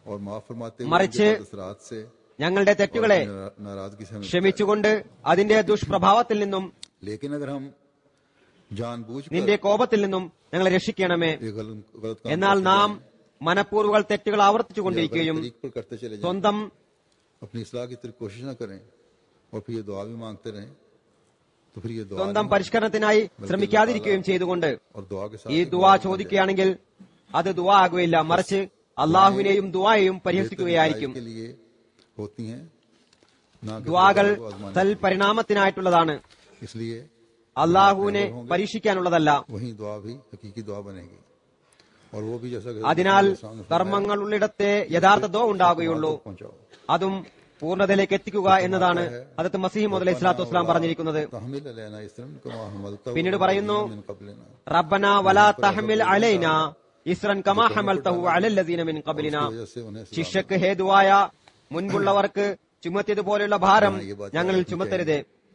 और माफ फरमाते हुए मर्चे- उनके असरात से ഞങ്ങളുടെ തെറ്റുകളെ नारा- नाराजगी से हमें ക്ഷമിച്ചുകൊണ്ട് അതിന്റെ ദുഷ്പ്രഭാവത്തിൽ നിന്നും लेकिन अगर हम जानबूझ നിന്റെ കോപത്തിൽ നിന്നും ഞങ്ങളെ രക്ഷിക്കണമേ ये गलत गलत काम എന്നാൽ करते നാം रहें, മനഃപൂർവ്വ തെറ്റുകൾ ആവർത്തിച്ചുകൊണ്ടിരിക്കുകയും गलत तरीक पर करते चले जाएं സ്വന്തം अपनी इसलाह की तरफ कोशिश न करें और फिर ये दुआ भी मांगते रहें तो फिर ये दुआ സ്വന്തം नहीं പരിഷ്കരണത്തിനായി ശ്രമിക്കാതിരിക്കുകയും ചെയ്തുകൊണ്ട് और दुआ के साथ ഈ ദുവാ ചോദിക്കുകയാണെങ്കിൽ അത് ദുവാ ആകുകയില്ല മറിച്ച് അള്ളാഹുവിനെയും ദുവായെയും പരിഹസിക്കുകയായിരിക്കും के लिए होती हैं ना कि ദുവാകൾ को आजमाने സൽപരിണാമത്തിനായിട്ടുള്ളതാണ് इसलिए അള്ളാഹുവിനെ പരീക്ഷിക്കാനുള്ളതല്ല वही दुआ भी हकीकी दुआ बनेगी और वो भी जैसा कि അതിനാൽ सामने फरमाया, കർമ്മങ്ങളുള്ളിടത്തെ യഥാർത്ഥ ദോ ഉണ്ടാകുകയുള്ളൂ पहुंचाओ അതും പൂർണ്ണതയിലേക്ക് എത്തിക്കുക എന്നതാണ് അതത് മസീഹ് മുതലൈഹി സ്വലാത്തു വസ്സലാം പറഞ്ഞിരിക്കുന്നത് तहमिल अलैना इसरन कमा हमलता പിന്നീട് പറയുന്നു मिन क़ब्लिना റബ്ബന വലാ തഹ്മിൽ അലൈന ഇസ്രൻ കമാ ഹമൽതഹു അലല്ലദീന മിൻ ഖബ്ലിന इस वजह से उन्हें सजा ശിക്ഷക്ക് ഹേതുവായ മുൻപുള്ളവർക്ക് ചുമത്തിയതുപോലെയുള്ള ഭാരം ഞങ്ങളിൽ ചുമത്തരുതേ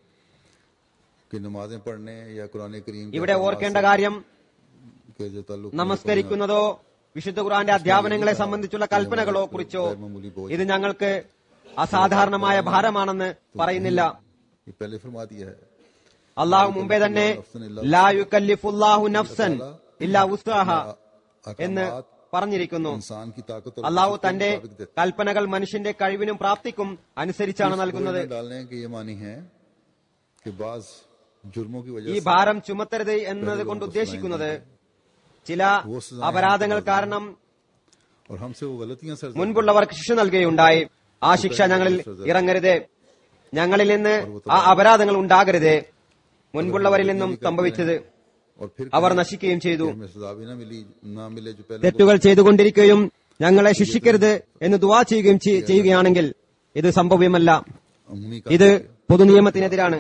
कि नमाजें पढ़ने या कुरान करीम के ഇവിടെ अहकामात ഓർക്കേണ്ട കാര്യം के जो ताल्लुक നമസ്കരിക്കുന്നതോ വിശുദ്ധ ഖുറാന്റെ അധ്യാപനങ്ങളെ സംബന്ധിച്ചുള്ള കൽപ്പനകളോ കുറിച്ചോ ഇത് ഞങ്ങൾക്ക് അസാധാരണമായ ഭാരമാണെന്ന് പറയുന്നില്ല ये पहले फरमा दिया है അള്ളാഹു മുമ്പേ തന്നെ ലാ യുകല്ലിഫുല്ലാഹു നഫ്സൻ ഇല്ലാ ഉസ്താഹ എന്ന് अहकामात പറഞ്ഞിരിക്കുന്നു इंसान की ताकत और അള്ളാഹു वसूल के തന്റെ मुताबिक देते हैं। കൽപ്പനകൾ മനുഷ്യന്റെ കഴിവിനും പ്രാപ്തിക്കും അനുസരിച്ചാണ് നൽകുന്നത് बोझ में डालने के ये मानी है कि बाज जुर्मों की वजह ഈ से ഭാരം ചുമത്തരുത് എന്നത് കൊണ്ട് ഉദ്ദേശിക്കുന്നത് ചില അപരാധങ്ങൾ കാരണം और हमसे वो गलतियां सर മുൻപുള്ളവർക്ക് ശിക്ഷ നൽകുകയുണ്ടായി ആ ശിക്ഷ ഞങ്ങളിൽ ഇറങ്ങരുത് ഞങ്ങളിൽ നിന്ന് ആ അപരാധങ്ങൾ ഉണ്ടാകരുത് മുൻപുള്ളവരിൽ നിന്നും സംഭവിച്ചത് और फिर അവർ നശിക്കുകയും ചെയ്തു हमें सजा भी ना मिली ना मिले जो पहले തെറ്റുകൾ ചെയ്തുകൊണ്ടിരിക്കുകയും ഞങ്ങളെ ശിക്ഷിക്കരുത് എന്ന് ദുവാ ചെയ്യുകയും ചെയ്- ചെയ്യുകയാണെങ്കിൽ ഇത് സംഭവ്യമല്ല उन्हीं का ഇത് പൊതുനിയമത്തിനെതിരാണ്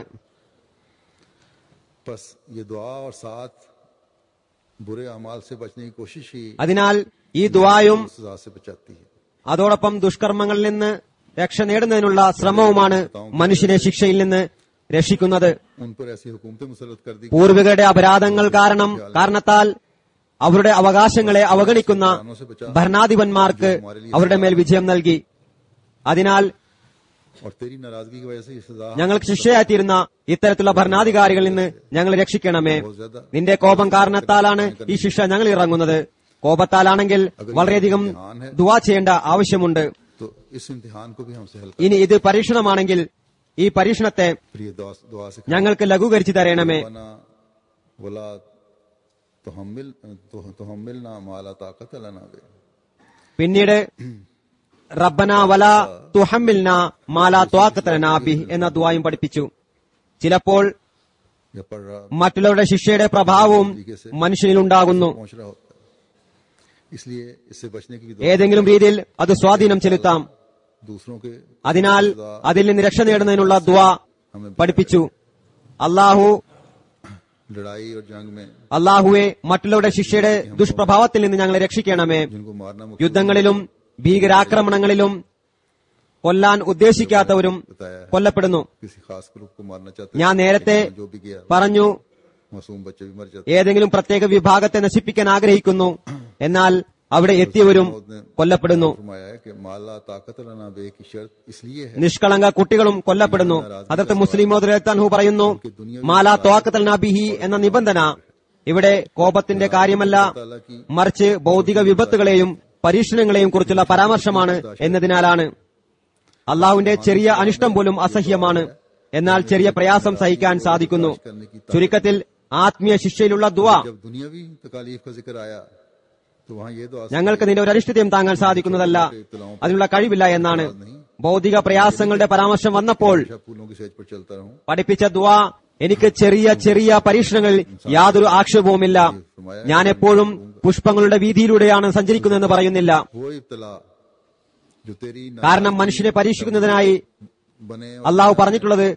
बस ये दुआ और साथ बुरे अमाल से बचने की कोशिश ही അതിനാൽ ഈ ദുവായും सजा से बचाती है അതോടൊപ്പം ദുഷ്കർമ്മങ്ങളിൽ നിന്ന് രക്ഷ നേടുന്നതിനുള്ള ശ്രമവുമാണ് മനുഷ്യനെ ശിക്ഷയിൽ നിന്ന് രക്ഷിക്കുന്നത് उन पर ऐसी हुकूमतें मुसलत कर दी പൂർവികരുടെ അപരാധങ്ങൾ കാരണം കാരണത്താൽ അവരുടെ അവകാശങ്ങളെ അവഗണിക്കുന്ന ഭരണാധിപന്മാർക്ക് അവരുടെ മേൽ വിജയം നൽകി അതിനാൽ और तेरी नाराजगी की वजह से ये सजा ഞങ്ങൾക്ക് ശിക്ഷയായിത്തീരുന്ന ഇത്തരത്തിലുള്ള ഭരണാധികാരികളിൽ നിന്ന് ഞങ്ങൾ രക്ഷിക്കണമേ बहुत ज्यादा നിന്റെ കോപം കാരണത്താലാണ് ഈ ശിക്ഷ ഞങ്ങൾ ഇറങ്ങുന്നത് കോപത്താലാണെങ്കിൽ വളരെയധികം ദുവാ ചെയ്യേണ്ട ആവശ്യമുണ്ട് तो इस इम्तिहान को भी हमसे हल्का ഇനി ഇത് പരീക്ഷണമാണെങ്കിൽ ഈ പരീക്ഷണത്തെ फिर ये दुआ, दुआ से ഞങ്ങൾക്ക് ലഘൂകരിച്ചു തരണമേ बना वला तो हम मिल तो, तो हम मिलना माला ताकत लना बे പിന്നീട് റബ്ബന വല തുഹമ്മിൽന മാല ത്വാക്കത്തലനാ ബിഹ് എന്ന ദുവായും പഠിപ്പിച്ചു ചിലപ്പോൾ या पढ़ रहा മറ്റുള്ളവരുടെ ശിക്ഷയുടെ പ്രഭാവവും മനുഷ്യനിലുണ്ടാകുന്നു पहुंच रहा होता है इसलिए इससे बचने की भी दुआ ഏതെങ്കിലും രീതിയിൽ അത് സ്വാധീനം ചെലുത്താം दूसरों के അതിനാൽ അതിൽ നിന്ന് രക്ഷ നേടുന്നതിനുള്ള ദുവാ हमें പഠിപ്പിച്ചു അള്ളാഹു लड़ाई और जंग में അള്ളാഹുവെ മറ്റുള്ളവരുടെ ശിക്ഷയുടെ ദുഷ്പ്രഭാവത്തിൽ നിന്ന് ഞങ്ങളെ രക്ഷിക്കണമേ जिनको मारना मुख्य യുദ്ധങ്ങളിലും ഭീകരാക്രമണങ്ങളിലും കൊല്ലാൻ ഉദ്ദേശിക്കാത്തവരും बताया है കൊല്ലപ്പെടുന്നു किसी खास ग्रुप को मारना चाहते ഞാൻ നേരത്തെ जो भी किया പറഞ്ഞു मासूम बच्चे भी मर जाते ഏതെങ്കിലും പ്രത്യേക വിഭാഗത്തെ നശിപ്പിക്കാൻ ആഗ്രഹിക്കുന്നു എന്നാൽ അവിടെ എത്തിയവരും കൊല്ലപ്പെടുന്നു फरमाया है कि माला ताकत लना बे की शर्त इसलिए है നിഷ്കളങ്ക കുട്ടികളും കൊല്ലപ്പെടുന്നു അതത് മുസ്ലിം തൻഹു പറയുന്നു മാലാ ത്വാക്കത്തൽ നബിഹി എന്ന നിബന്ധന ഇവിടെ കോപത്തിന്റെ കാര്യമല്ല ताला की മറിച്ച് ഭൗതിക വിപത്തുകളെയും പരീക്ഷണങ്ങളെയും കുറിച്ചുള്ള പരാമർശമാണ് എന്നതിനാലാണ് അള്ളാഹുവിന്റെ ചെറിയ അനിഷ്ടം പോലും അസഹ്യമാണ് എന്നാൽ ചെറിയ പ്രയാസം സഹിക്കാൻ സാധിക്കുന്നു ചുരുക്കത്തിൽ ആത്മീയ ശിക്ഷയിലുള്ള ദുവാ जब दुनियावी तकालीफ का जिक्र आया तो वहाँ ये दुआ ഞങ്ങൾക്ക് നിന്റെ ഒരു അരിഷ്ടതയും താങ്ങാൻ സാധിക്കുന്നതല്ല അതിനുള്ള കഴിവില്ല എന്നാണ് ഭൗതിക പ്രയാസങ്ങളുടെ പരാമർശം വന്നപ്പോൾ हमेशा फूलों की सेज पर चलता रहूं പഠിപ്പിച്ച ദുവാ എനിക്ക് ചെറിയ ചെറിയ പരീക്ഷണങ്ങളിൽ യാതൊരു ആക്ഷേപവുമില്ല ഞാൻ എപ്പോഴും പുഷ്പങ്ങളുടെ വീതിയിലൂടെയാണ് സഞ്ചരിക്കുന്നതെന്ന് പറയുന്നില്ല वो इब्तला जो तेरी കാരണം മനുഷ്യനെ പരീക്ഷിക്കുന്നതിനായി बने അള്ളാഹു പറഞ്ഞിട്ടുള്ളത്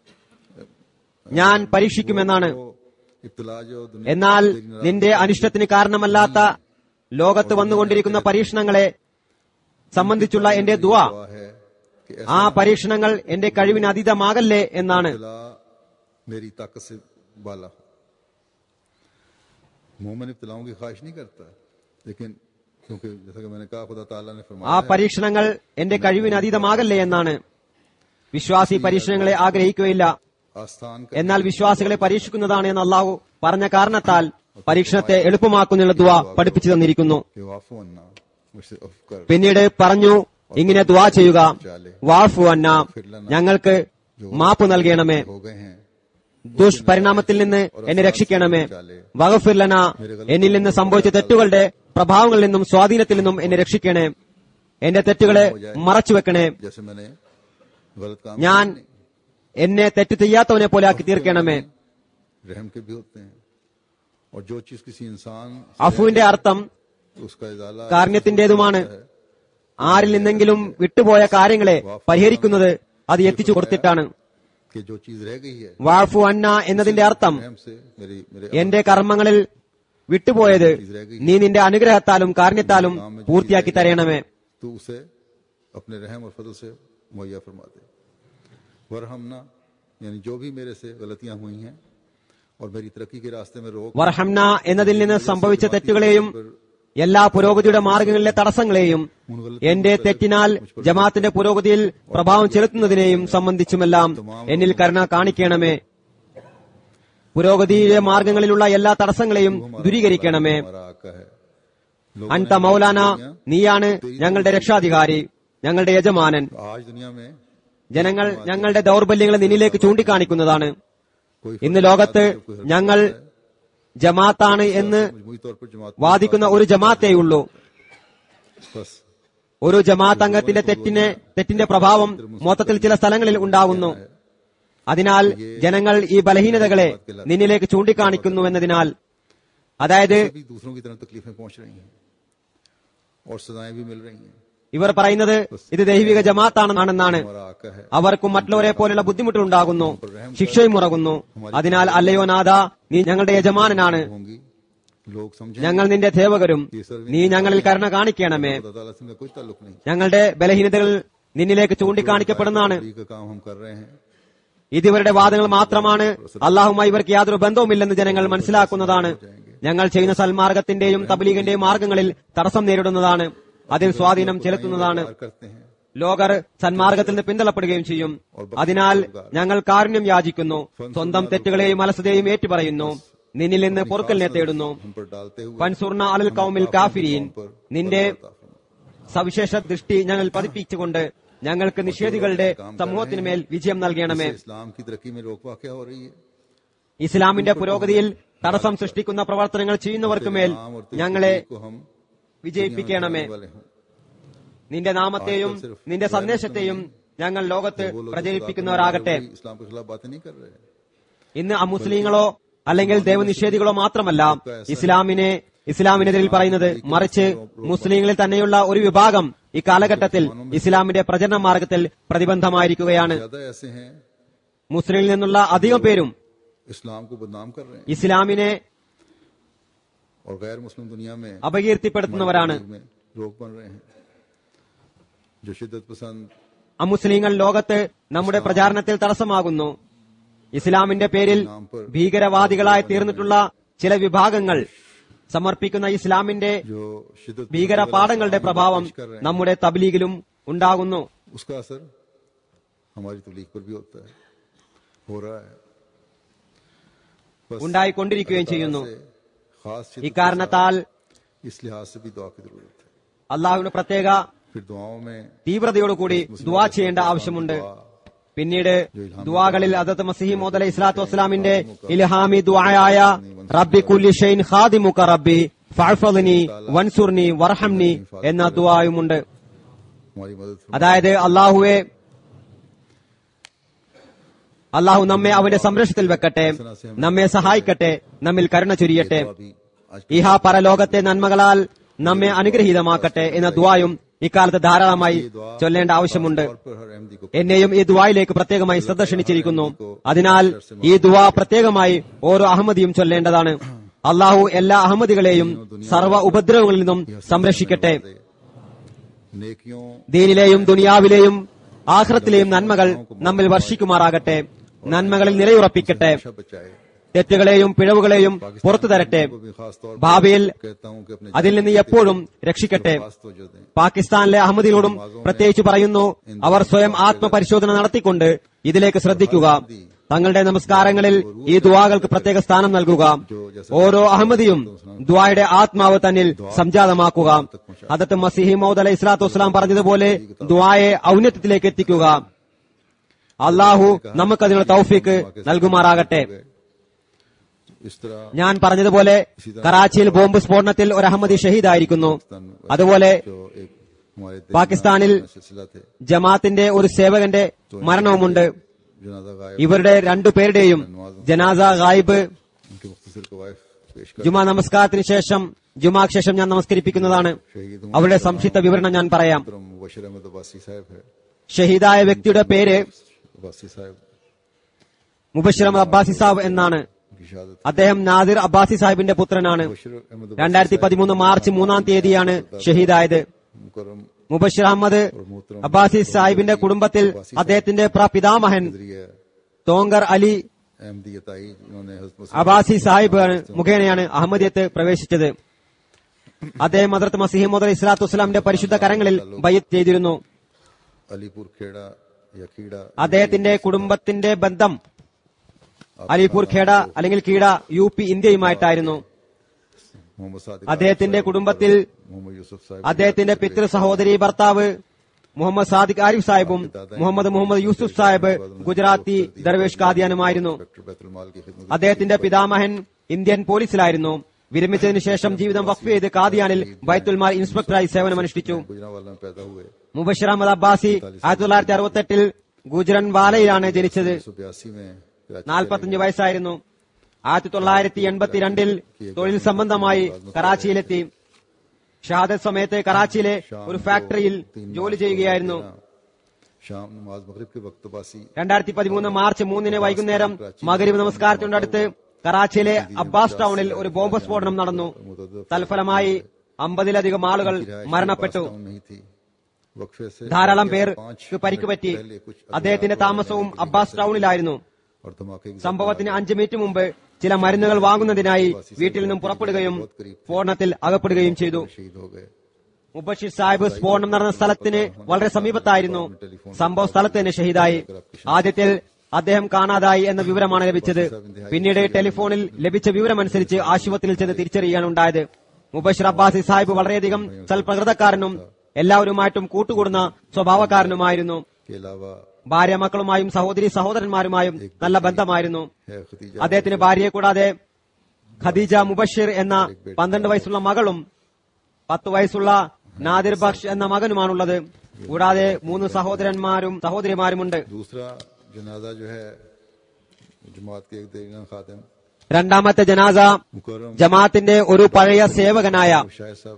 ഞാൻ പരീക്ഷിക്കുമെന്നാണ് वो इब्तला जो दुनिया എന്നാൽ നിന്റെ അനിഷ്ടത്തിന് കാരണമല്ലാത്ത ലോകത്ത് വന്നുകൊണ്ടിരിക്കുന്ന പരീക്ഷണങ്ങളെ സംബന്ധിച്ചുള്ള എന്റെ ദുവാ दुआ है कि ആ പരീക്ഷണങ്ങൾ എന്റെ കഴിവിന് അതീതമാകല്ലേ എന്നാണ് इब्तला मेरी ताकत से बाला हो मोमिन इब्तलाओं की ख्वाहिश नहीं करता लेकिन क्योंकि जैसा कि मैंने कहा खुदा ताला ने ആ फरमाया है, പരീക്ഷണങ്ങൾ എന്റെ കഴിവിന് അതീതമാകല്ലേ എന്നാണ് വിശ്വാസി പരീക്ഷണങ്ങളെ ആഗ്രഹിക്കുകയില്ല आस्थान का എന്നാൽ വിശ്വാസികളെ പരീക്ഷിക്കുന്നതാണ് എന്ന് അള്ളാഹു പറഞ്ഞ കാരണത്താൽ പരീക്ഷണത്തെ എളുപ്പമാക്കുന്നതിനുള്ള ദുവ പഠിപ്പിച്ചു തന്നിരിക്കുന്നു कि वाफो अन्ना मुझसे उफ कर പിന്നീട് പറഞ്ഞു ഇങ്ങനെ ദുവാ ചെയ്യുക വാഫു അന്ന ഞങ്ങൾക്ക് മാപ്പ് നൽകണമേ हो गए हैं ദുഷ്പരിണാമത്തിൽ നിന്ന് എന്നെ രക്ഷിക്കണമേ വകഫിർലന എന്നിൽ നിന്ന് സംഭവിച്ച തെറ്റുകളുടെ പ്രഭാവങ്ങളിൽ നിന്നും സ്വാധീനത്തിൽ നിന്നും എന്നെ രക്ഷിക്കണേ എന്റെ തെറ്റുകളെ മറച്ചു വെക്കണേ जैसे मैंने गलत काम ഞാൻ എന്നെ തെറ്റ് ചെയ്യാത്തവനെ പോലെ ആക്കി തീർക്കണമേ रहम के भी होते हैं और जो चीज किसी इंसान से അഫുവിന്റെ അർത്ഥം तो उसका इजाला കാരുണ്യത്തിന്റേതുമാണ് ആരിൽ നിന്നെങ്കിലും വിട്ടുപോയ കാര്യങ്ങളെ പരിഹരിക്കുന്നത് അത് എത്തിച്ചു കൊടുത്തിട്ടാണ് कि जो चीज रह गई है വാഫു അന്ന എന്നതിന്റെ അർത്ഥം रहम से मेरी मेरे എന്റെ കർമ്മങ്ങളിൽ വിട്ടുപോയത് നീ നിന്റെ അനുഗ്രഹത്താലും കാരുണ്യത്താലും പൂർത്തിയാക്കി തരയണമേ तू उसे अपने रहम और फजल से मुहैया फरमा दे वरहमना यानी जो भी मेरे से गलतियां हुई हैं और मेरी तरक्की के रास्ते में रोक വർഹംന എന്നതിൽ നിന്ന് സംഭവിച്ച തെറ്റുകളെയും എല്ലാ പുരോഗതിയുടെ മാർഗങ്ങളിലെ തടസ്സങ്ങളെയും എന്റെ തെറ്റിനാൽ ജമാഅത്തിന്റെ പുരോഗതിയിൽ പ്രഭാവം ചെലുത്തുന്നതിനെയും സംബന്ധിച്ചുമെല്ലാം എന്നിൽ കരുണ കാണിക്കണമേ പുരോഗതിയുടെ മാർഗങ്ങളിലുള്ള എല്ലാ തടസ്സങ്ങളെയും ദൂരീകരിക്കണമേ हमारा आका है लोगों അൻത മൗലാന നീയാണ് ഞങ്ങളുടെ രക്ഷാധികാരി ഞങ്ങളുടെ യജമാനൻ ने आज दुनिया में ജനങ്ങൾ ഞങ്ങളുടെ ദൗർബല്യങ്ങളെ നിന്നിലേക്ക് ചൂണ്ടിക്കാണിക്കുന്നതാണ് कोई ഇന്ന് ലോകത്ത് ഞങ്ങൾ ജമാഅത്താണ് എന്ന് मजमूई तौर पर जमात വാദിക്കുന്ന ഒരു ജമാഅത്തേയുള്ളൂ बस ഒരു ജമാഅത്ത് അംഗത്തിന്റെ തെറ്റിനെ തെറ്റിന്റെ പ്രഭാവം മൊത്തത്തിൽ ചില സ്ഥലങ്ങളിൽ ഉണ്ടാകുന്നു അതിനാൽ ജനങ്ങൾ ഈ ബലഹീനതകളെ നിന്നിലേക്ക് ചൂണ്ടിക്കാണിക്കുന്നു എന്നതിനാൽ അതായത് भी दूसरों की तरफ तकलीफें पहुंच रही हैं और सजाएं भी मिल रही हैं ഇവർ പറയുന്നത് ഇത് ദൈവിക ജമാഅത്താണെന്നാണെന്നാണ് हमारा आका है അവർക്കും മറ്റുള്ളവരെ പോലുള്ള ബുദ്ധിമുട്ടുണ്ടാകുന്നു ശിക്ഷയും ഉറങ്ങുന്നു അതിനാൽ അല്ലയോ നാഥ നീ ഞങ്ങളുടെ യജമാനനാണ് होंगी लोग समझें ഞങ്ങൾ നിന്റെ ദേവകരും നീ ഞങ്ങളിൽ കരുണ കാണിക്കണമേ खुदा ताला से इनका कोई ताल्लुक नहीं ഞങ്ങളുടെ ബലഹീനതകൾ നിന്നിലേക്ക് ചൂണ്ടിക്കാണിക്കപ്പെടുന്നതാണ് तकलीफ का काम हम कर रहे हैं ഇത് ഇവരുടെ വാദങ്ങൾ മാത്രമാണ് അള്ളാഹുമായി ഇവർക്ക് യാതൊരു ബന്ധവുമില്ലെന്ന് ജനങ്ങൾ മനസ്സിലാക്കുന്നതാണ് ഞങ്ങൾ ചെയ്യുന്ന സൽമാർഗത്തിന്റെയും തബ്ലീഗിന്റെയും മാർഗങ്ങളിൽ തടസ്സം നേരിടുന്നതാണ് അതിൽ സ്വാധീനം ചെലുത്തുന്നതാണ് प्यार करते हैं ലോകർ സന്മാർഗത്തിൽ നിന്ന് പിന്തള്ളപ്പെടുകയും ചെയ്യും അതിനാൽ ഞങ്ങൾ കാരുണ്യം യാചിക്കുന്നു സ്വന്തം തെറ്റുകളെയും അലസതയെയും ഏറ്റുപറയുന്നു നിന്നിൽ നിന്ന് പൊറുക്കലിനെ തേടുന്നു हम पर डालते हुए ഫൻസുർണ അലൽ കൗമിൽ കാഫിരീൻ നിന്റെ സവിശേഷ ദൃഷ്ടി ഞങ്ങൾ പതിപ്പിച്ചുകൊണ്ട് ഞങ്ങൾക്ക് നിഷേധികളുടെ സമൂഹത്തിനുമേൽ വിജയം നൽകണമേ इससे इस्लाम की तरक्की में रोक वाक़ हो रही है ഇസ്ലാമിന്റെ പുരോഗതിയിൽ തടസ്സം സൃഷ്ടിക്കുന്ന പ്രവർത്തനങ്ങൾ ചെയ്യുന്നവർക്ക് മേൽ नाम और ഞങ്ങളെ को हम വിജയിപ്പിക്കണമേ वाले हों നിന്റെ നാമത്തെയും നിന്റെ സന്ദേശത്തെയും ഞങ്ങൾ ലോകത്ത് वो लोग പ്രചരിപ്പിക്കുന്നവരാകട്ടെ वही इस्लाम के खिलाफ बातें नहीं कर रहे ഇന്ന് അമുസ്ലിങ്ങളോ അല്ലെങ്കിൽ ദൈവനിഷേധികളോ മാത്രമല്ല ഇസ്ലാമിനെ ഇസ്ലാമിനെതിരിൽ പറയുന്നത് മറിച്ച് മുസ്ലിങ്ങളിൽ തന്നെയുള്ള ഒരു വിഭാഗം ഈ കാലഘട്ടത്തിൽ ഇസ്ലാമിന്റെ പ്രചരണ മാർഗത്തിൽ പ്രതിബന്ധമായിരിക്കുകയാണ് ज्यादा ऐसे हैं മുസ്ലിങ്ങളിൽ നിന്നുള്ള അധികം പേരും इस्लाम को बदनाम कर रहे हैं ഇസ്ലാമിനെ और गैर मुस्लिम दुनिया में അപകീർത്തിപ്പെടുത്തുന്നവരാണ് में रोक बन रहे हैं जो शिद्दत पसंद അമുസ്ലിങ്ങൾ ലോകത്ത് നമ്മുടെ പ്രചാരണത്തിൽ തടസ്സമാകുന്നു ഇസ്ലാമിന്റെ പേരിൽ ഭീകരവാദികളായി തീർന്നിട്ടുള്ള ചില വിഭാഗങ്ങൾ സമർപ്പിക്കുന്ന ഇസ്ലാമിന്റെ जो शिद्दत ഭീകര പാഠങ്ങളുടെ പ്രഭാവം कर रहे हैं നമ്മുടെ തബ്ലീഗിലും ഉണ്ടാകുന്നു उसका असर हमारी तबलीग पर भी होता है हो रहा है बस ഉണ്ടായിക്കൊണ്ടിരിക്കുകയും ചെയ്യുന്നു से खास शिद्दत ഇക്കാരണത്താൽ इस लिहाज से भी दुआ की जरूरत है അള്ളാഹുവിന് പ്രത്യേക फिर दुआओं में തീവ്രതയോടുകൂടി ദുവാ ചെയ്യേണ്ട ആവശ്യമുണ്ട് പിന്നീട് ദുവാകളിൽ അതത് മസിഹി മോദ് അലൈഹി സ്വലാത്തു വസ്സലാമിന്റെ ഇൽഹാമി ദുആയായ റബ്ബി കുല്ലി ഷൈൻ ഖാദിമുക റബ്ബി ഫഅഫ്ളിനി വൻസുർനി വർഹംനി എന്ന ദുആയുമുണ്ട് हमारी मदद फरमा- അതായത് അള്ളാഹുവെ അള്ളാഹു നമ്മെ അവന്റെ സംരക്ഷണത്തിൽ വെക്കട്ടെ നമ്മെ സഹായിക്കട്ടെ നമ്മിൽ കരുണ ചൊരിയട്ടെ दुआ भी आज ഇഹ പരലോകത്തെ നന്മകളാൽ നമ്മെ അനുഗ്രഹീതമാക്കട്ടെ എന്ന ദുവായും ഇക്കാലത്ത് ധാരാളമായി ചൊല്ലേണ്ട ആവശ്യമുണ്ട് तौर पर हर अहमदी को എന്നെയും ഈ ദുവായിലേക്ക് പ്രത്യേകമായി ശ്രദ്ധ ക്ഷണിച്ചിരിക്കുന്നു അതിനാൽ ഈ ദുവാ പ്രത്യേകമായി ഓരോ അഹമ്മദിയും ചൊല്ലേണ്ടതാണ് അള്ളാഹു എല്ലാ അഹമ്മദികളെയും സർവ്വ ഉപദ്രവങ്ങളിൽ നിന്നും സംരക്ഷിക്കട്ടെ नेकियों ദീനിലെയും ദുനിയാവിലെയും ആഹ്റത്തിലെയും നന്മകൾ നമ്മിൽ വർഷിക്കുമാറാകട്ടെ നന്മകളിൽ നിലയുറപ്പിക്കട്ടെ हमेशा बचाए തെറ്റുകളെയും പിഴവുകളെയും പുറത്തു തരട്ടെ को भी खास तौर पर ഭാവിയിൽ कहता हूं कि अपने അതിൽ നിന്ന് എപ്പോഴും രക്ഷിക്കട്ടെ खास तवज्जो दें പാകിസ്ഥാനിലെ അഹമ്മദികളോടും പ്രത്യേകിച്ച് പറയുന്നു അവർ സ്വയം ആത്മപരിശോധന നടത്തിക്കൊണ്ട് ഇതിലേക്ക് ശ്രദ്ധിക്കുക തങ്ങളുടെ നമസ്കാരങ്ങളിൽ ഈ ദുവാകൾക്ക് പ്രത്യേക സ്ഥാനം നൽകുക ഓരോ അഹമ്മദിയും ദ്വായുടെ ആത്മാവ് തന്നിൽ സംജാതമാക്കുക അതത്ത് മസിഹി മൗദ് അലൈഹി സ്വലാത്തു വസ്സലാം പറഞ്ഞതുപോലെ ദ്വായെ ഔന്നത്യത്തിലേക്ക് എത്തിക്കുക അള്ളാഹു നമുക്കതിനുള്ള തൗഫീക്ക് നൽകുമാറാകട്ടെ इस तरह ഞാൻ പറഞ്ഞതുപോലെ കറാച്ചിയിൽ ബോംബ് സ്ഫോടനത്തിൽ ഒരു അഹമ്മദി ഷഹീദായിരിക്കുന്നു അതുപോലെ जो एक हमारे देश പാകിസ്ഥാനിൽ में सिलसिला थे ജമാഅത്തിന്റെ ഒരു സേവകന്റെ മരണവുമുണ്ട് जनाजा गायब ഇവരുടെ രണ്ടുപേരുടെയും ജനാസ ഗായിബ് उनके मुख्तसर कवायफ पेश कर ജുമാ നമസ്കാരത്തിന് ശേഷം ജുമാക്ക് ശേഷം ഞാൻ നമസ്കരിപ്പിക്കുന്നതാണ് शहीद അവരുടെ സംക്ഷിപ്ത വിവരണം ഞാൻ പറയാം मोहतरम मुबशर अहमद अब्बासी साहब है ഷഹീദായ വ്യക്തിയുടെ പേര് अब्बासी साहब മുബഷിർ അഹമ്മദ് അബ്ബാസി സാബ് എന്നാണ് की शहादत അദ്ദേഹം നാദിർ അബ്ബാസി സാഹിബിന്റെ പുത്രനാണ് मुबशर अहमद രണ്ടായിരത്തി പതിമൂന്ന് മാർച്ച് മൂന്നാം തീയതിയാണ് ഷഹീദായത് मुकरम മുബഷിർ അഹമ്മദ് അബ്ബാസി സാഹിബിന്റെ കുടുംബത്തിൽ അദ്ദേഹത്തിന്റെ പ്രപിതാമഹൻ नजरिया തോങ്കർ അലി अहमदियताई जिन्होंने हज़रत मसीह അബാസി സാഹിബ് മുഖേനയാണ് അഹമ്മദിയത്ത് പ്രവേശിച്ചത് അദ്ദേഹം ഹദ്രത്ത് മസീഹ് ഇസ്ലാത്തു വസ്സലാമിന്റെ പരിശുദ്ധ കരങ്ങളിൽ ബയ്യത്ത് ചെയ്തിരുന്നു अलीपुर खेड़ा या खीड़ा അദ്ദേഹത്തിന്റെ കുടുംബത്തിന്റെ ബന്ധം അലിപൂർ ഖേഡ അല്ലെങ്കിൽ കീട യു പി ഇന്ത്യയുമായിട്ടായിരുന്നു मोहम्मद सादिक അദ്ദേഹത്തിന്റെ കുടുംബത്തിൽ मोहम्मद यूसुफ साहब അദ്ദേഹത്തിന്റെ പിതൃ സഹോദരി ഭർത്താവ് മുഹമ്മദ് സാദിഖ് ആരിഫ് സാഹിബും മുഹമ്മദ് മുഹമ്മദ് യൂസുഫ് സാഹിബ് ഗുജറാത്തി ദർവേഷ് കാദിയാനുമായിരുന്നു डॉक्टर बैतुल माल की खिदमत അദ്ദേഹത്തിന്റെ പിതാമഹൻ ഇന്ത്യൻ പോലീസിലായിരുന്നു വിരമിച്ചതിനു ശേഷം ജീവിതം വഖഫ് ചെയ്ത് കാദിയാനിൽ ബൈത്തുൽമാൽ ഇൻസ്പെക്ടറായി സേവനമനുഷ്ഠിച്ചു गुजरावाला में पैदा हुए മുബഷിർ അഹമ്മദ് അബ്ബാസി ആയിരത്തി തൊള്ളായിരത്തി അറുപത്തെട്ടിൽ ഗുജറൻ വാലയിലാണ് ജനിച്ചത് सौ बयासी में कराची നാൽപ്പത്തഞ്ച് വയസ്സായിരുന്നു ആയിരത്തി തൊള്ളായിരത്തി എൺപത്തിരണ്ടിൽ തൊഴിൽ സംബന്ധമായി കറാച്ചിയിലെത്തി ഷഹാദത്ത് സമയത്ത് കറാച്ചിയിലെ ഒരു ഫാക്ടറിയിൽ ജോലി ചെയ്യുകയായിരുന്നു शाम नमाज मगरिब के वक्त अब्बासी രണ്ടായിരത്തി പതിമൂന്ന് മാർച്ച് മൂന്നിന് വൈകുന്നേരം മകരീബ് നമസ്കാരത്തിനടുത്ത് കറാച്ചിയിലെ അബ്ബാസ് ടൗണിൽ ഒരു ബോംബ് സ്ഫോടനം നടന്നു തൽഫലമായി അമ്പതിലധികം ആളുകൾ മരണപ്പെട്ടു टाउन नहीं थी वक्फे से ധാരാളം पाँच പേർക്ക് പരിക്ക് പറ്റി पहले कुछ അദ്ദേഹത്തിന്റെ താമസവും അബ്ബാസ് ടൗണിലായിരുന്നു और धमाके की സംഭവത്തിന് അഞ്ച് മിനിറ്റ് മുമ്പ് ചില മരുന്നുകൾ വാങ്ങുന്നതിനായി വീട്ടിൽ നിന്നും പുറപ്പെടുകയും സ്ഫോടനത്തിൽ അകപ്പെടുകയും ചെയ്തു शहीद हो गए മുബഷിർ സാഹിബ് സ്ഫോടനം നടന്ന സ്ഥലത്തിന് വളരെ സമീപത്തായിരുന്നു സംഭവ സ്ഥലത്ത് തന്നെ ഷഹീദായി ആദ്യത്തിൽ അദ്ദേഹം കാണാതായി എന്ന വിവരമാണ് ലഭിച്ചത് പിന്നീട് ടെലിഫോണിൽ ലഭിച്ച വിവരമനുസരിച്ച് ആശുപത്രിയിൽ ചെന്ന് തിരിച്ചറിയാനുണ്ടായത് മുബഷിർ അബ്ബാസി സാഹിബ് വളരെയധികം സൽപ്രകൃതക്കാരനും എല്ലാവരുമായിട്ടും കൂട്ടുകൂടുന്ന സ്വഭാവക്കാരനുമായിരുന്നു के अलावा ഭാര്യ മക്കളുമായും സഹോദരി സഹോദരന്മാരുമായും നല്ല ബന്ധമായിരുന്നു है खदीजा അദ്ദേഹത്തിന് ഭാര്യയെ കൂടാതെ ഖദീജ മുബഷിർ എന്ന പന്ത്രണ്ട് വയസ്സുള്ള മകളും പത്ത് വയസ്സുള്ള നാദിർ ബക്ഷ് എന്ന മകനുമാണുള്ളത് കൂടാതെ മൂന്ന് സഹോദരന്മാരും സഹോദരിമാരുമുണ്ട് दूसरा जनाजा जो है जमात के एक देगा खातिम രണ്ടാമത്തെ ജനാസ मुकरम ജമാഅത്തിന്റെ ഒരു പഴയ സേവകനായ शाह साहब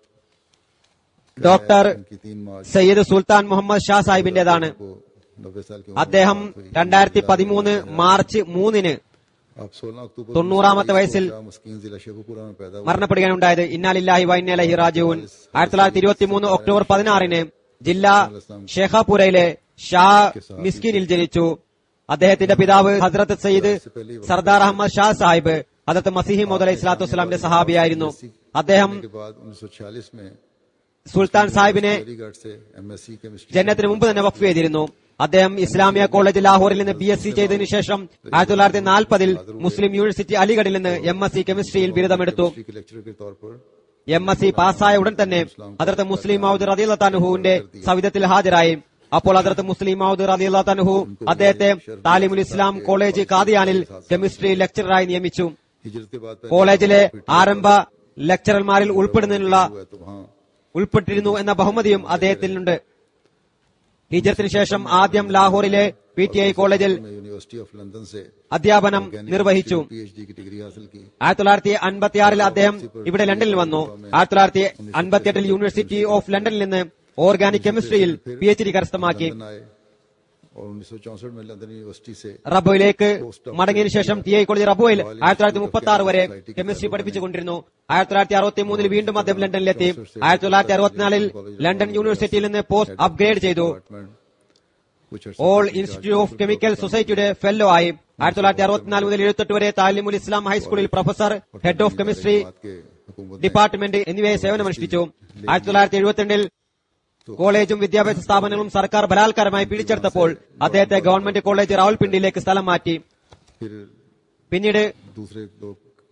ഡോക്ടർ उनकी तीन मार्च സയ്യിദ് സുൽത്താൻ മുഹമ്മദ് ഷാ സാഹിബിന്റേതാണ് को नब्बे साल की അദ്ദേഹം രണ്ടായിരത്തി പതിമൂന്ന് മാർച്ച് മൂന്നിന് आप सोलह अक्टूबर തൊണ്ണൂറാമത്തെ വയസ്സിൽ मुस्किन जिला शेखुपुरा में पैदा हुए മരണപ്പെടുകയാണുണ്ടായത് ഇന്നാലില്ലാഹി വൈനലഹി റാജുവിൻ ആയിരത്തി തൊള്ളായിരത്തി ഇരുപത്തി മൂന്ന് ഒക്ടോബർ പതിനാറിന് ജില്ല ഷേഖാപുരയിലെ ഷാ മിസ്കിനിൽ ജനിച്ചു അദ്ദേഹത്തിന്റെ പിതാവ് ഹസ്രത്ത് സയ്യിദ് സർദാർ അഹമ്മദ് ഷാ സാഹിബ് ഹജറത്ത് മസിഹി മോദ് അലൈഹി സ്വലാത്തു വസ്സലാമിന്റെ സഹാബിയായിരുന്നു അദ്ദേഹം के बाद उन्नीस सौ छियालीस में സുൽത്താൻ സാഹിബിനെ अलीगढ़ से एमएससी केमिस्ट्री ജന്നത്തിന് മുമ്പ് തന്നെ വഖഫ് ചെയ്തിരുന്നു അദ്ദേഹം ഇസ്ലാമിയ കോളേജ് ലാഹോറിൽ നിന്ന് ബി എസ് സി ചെയ്തതിനു ശേഷം ആയിരത്തി തൊള്ളായിരത്തി നാൽപ്പതിൽ മുസ്ലിം യൂണിവേഴ്സിറ്റി അലിഗഡിൽ നിന്ന് എം എസ് സി കെമിസ്ട്രിയിൽ ബിരുദമെടുത്തു के लेक्चरर के तौर पर എം എസ് സി പാസ്സായ ഉടൻ തന്നെ അതിർത്ത് മുസ്ലിം മൗദ് റദിയുള്ളത്താനുഹുവിന്റെ സവിധത്തിൽ ഹാജരായി അപ്പോൾ അതിർത്ത് മുസ്ലിം മൗദ് റദിയുള്ളത്താനുഹു അദ്ദേഹത്തെ താലിമുൽ ഇസ്ലാം കോളേജ് കാദിയാനിൽ കെമിസ്ട്രി ലെക്ചററായി നിയമിച്ചു हिजरत के बाद കോളേജിലെ ആരംഭ ലെക്ചറർമാരിൽ ഉൾപ്പെടുന്നതിനുള്ള हुआ तो वहाँ ഉൾപ്പെട്ടിരുന്നു എന്ന ബഹുമതിയും അദ്ദേഹത്തിനുണ്ട് ഹിജറത്തിന് ശേഷം ആദ്യം ലാഹോറിലെ പി ടി ഐ കോളേജിൽ मैं यूनिवर्सिटी ऑफ लंदन से അധ്യാപനം നിർവഹിച്ചു पीएचडी की डिग्री हासिल की ആയിരത്തി തൊള്ളായിരത്തി അൻപത്തിയാറിൽ അദ്ദേഹം ഇവിടെ ലണ്ടനിൽ വന്നു ആയിരത്തി തൊള്ളായിരത്തി അൻപത്തിയെട്ടിൽ യൂണിവേഴ്സിറ്റി ഓഫ് ലണ്ടനിൽ നിന്ന് ഓർഗാനിക് കെമിസ്ട്രിയിൽ പി എച്ച് ഡി കരസ്ഥമാക്കി लंदन आए और उन्नीस सौ चौसठ में लंदन यूनिवर्सिटी से റബോയിലേക്ക് മടങ്ങിയതിനു ശേഷം ടി ഐ കോളേജ് റബോയിൽ ആയിരത്തി തൊള്ളായിരത്തി മുപ്പത്തി ആറ് വരെ കെമിസ്ട്രി പഠിപ്പിച്ചുകൊണ്ടിരുന്നു ആയിരത്തി തൊള്ളായിരത്തി അറുപത്തി മൂന്നിൽ വീണ്ടും അദ്ദേഹം ലണ്ടനിലെത്തി ആയിരത്തി തൊള്ളായിരത്തി അറുപത്തിനാലിൽ ലണ്ടൻ യൂണിവേഴ്സിറ്റിയിൽ നിന്ന് പോസ്റ്റ് അപ്ഗ്രേഡ് ചെയ്തു डिपार्टमेंट कुछ अर्से ഓൾ तक ഇൻസ്റ്റിറ്റ്യൂട്ട് ഓഫ് കെമിക്കൽ സൊസൈറ്റിയുടെ ഫെല്ലോ ആയി ആയിരത്തി തൊള്ളായിരത്തി അറുപത്തിനാല് മുതൽ എഴുപത്തെട്ട് വരെ താലിമുൽ ഇസ്ലാം ഹൈസ്കൂളിൽ പ്രൊഫസർ ഹെഡ് ഓഫ് കെമിസ്ട്രി बात के हुकूमत ഡിപ്പാർട്ട്മെന്റ് എന്നിവയെ സേവനമനുഷ്ഠിച്ചു ആയിരത്തി തൊള്ളായിരത്തി എഴുപത്തിരണ്ടിൽ കോളേജും വിദ്യാഭ്യാസ സ്ഥാപനങ്ങളും സർക്കാർ ബലാത്കാരമായി പിടിച്ചെടുത്തപ്പോൾ അദ്ദേഹത്തെ ഗവൺമെന്റ് കോളേജ് റാവൽപിണ്ടിയിലേക്ക് സ്ഥലം മാറ്റി फिर പിന്നീട് दूसरे लोग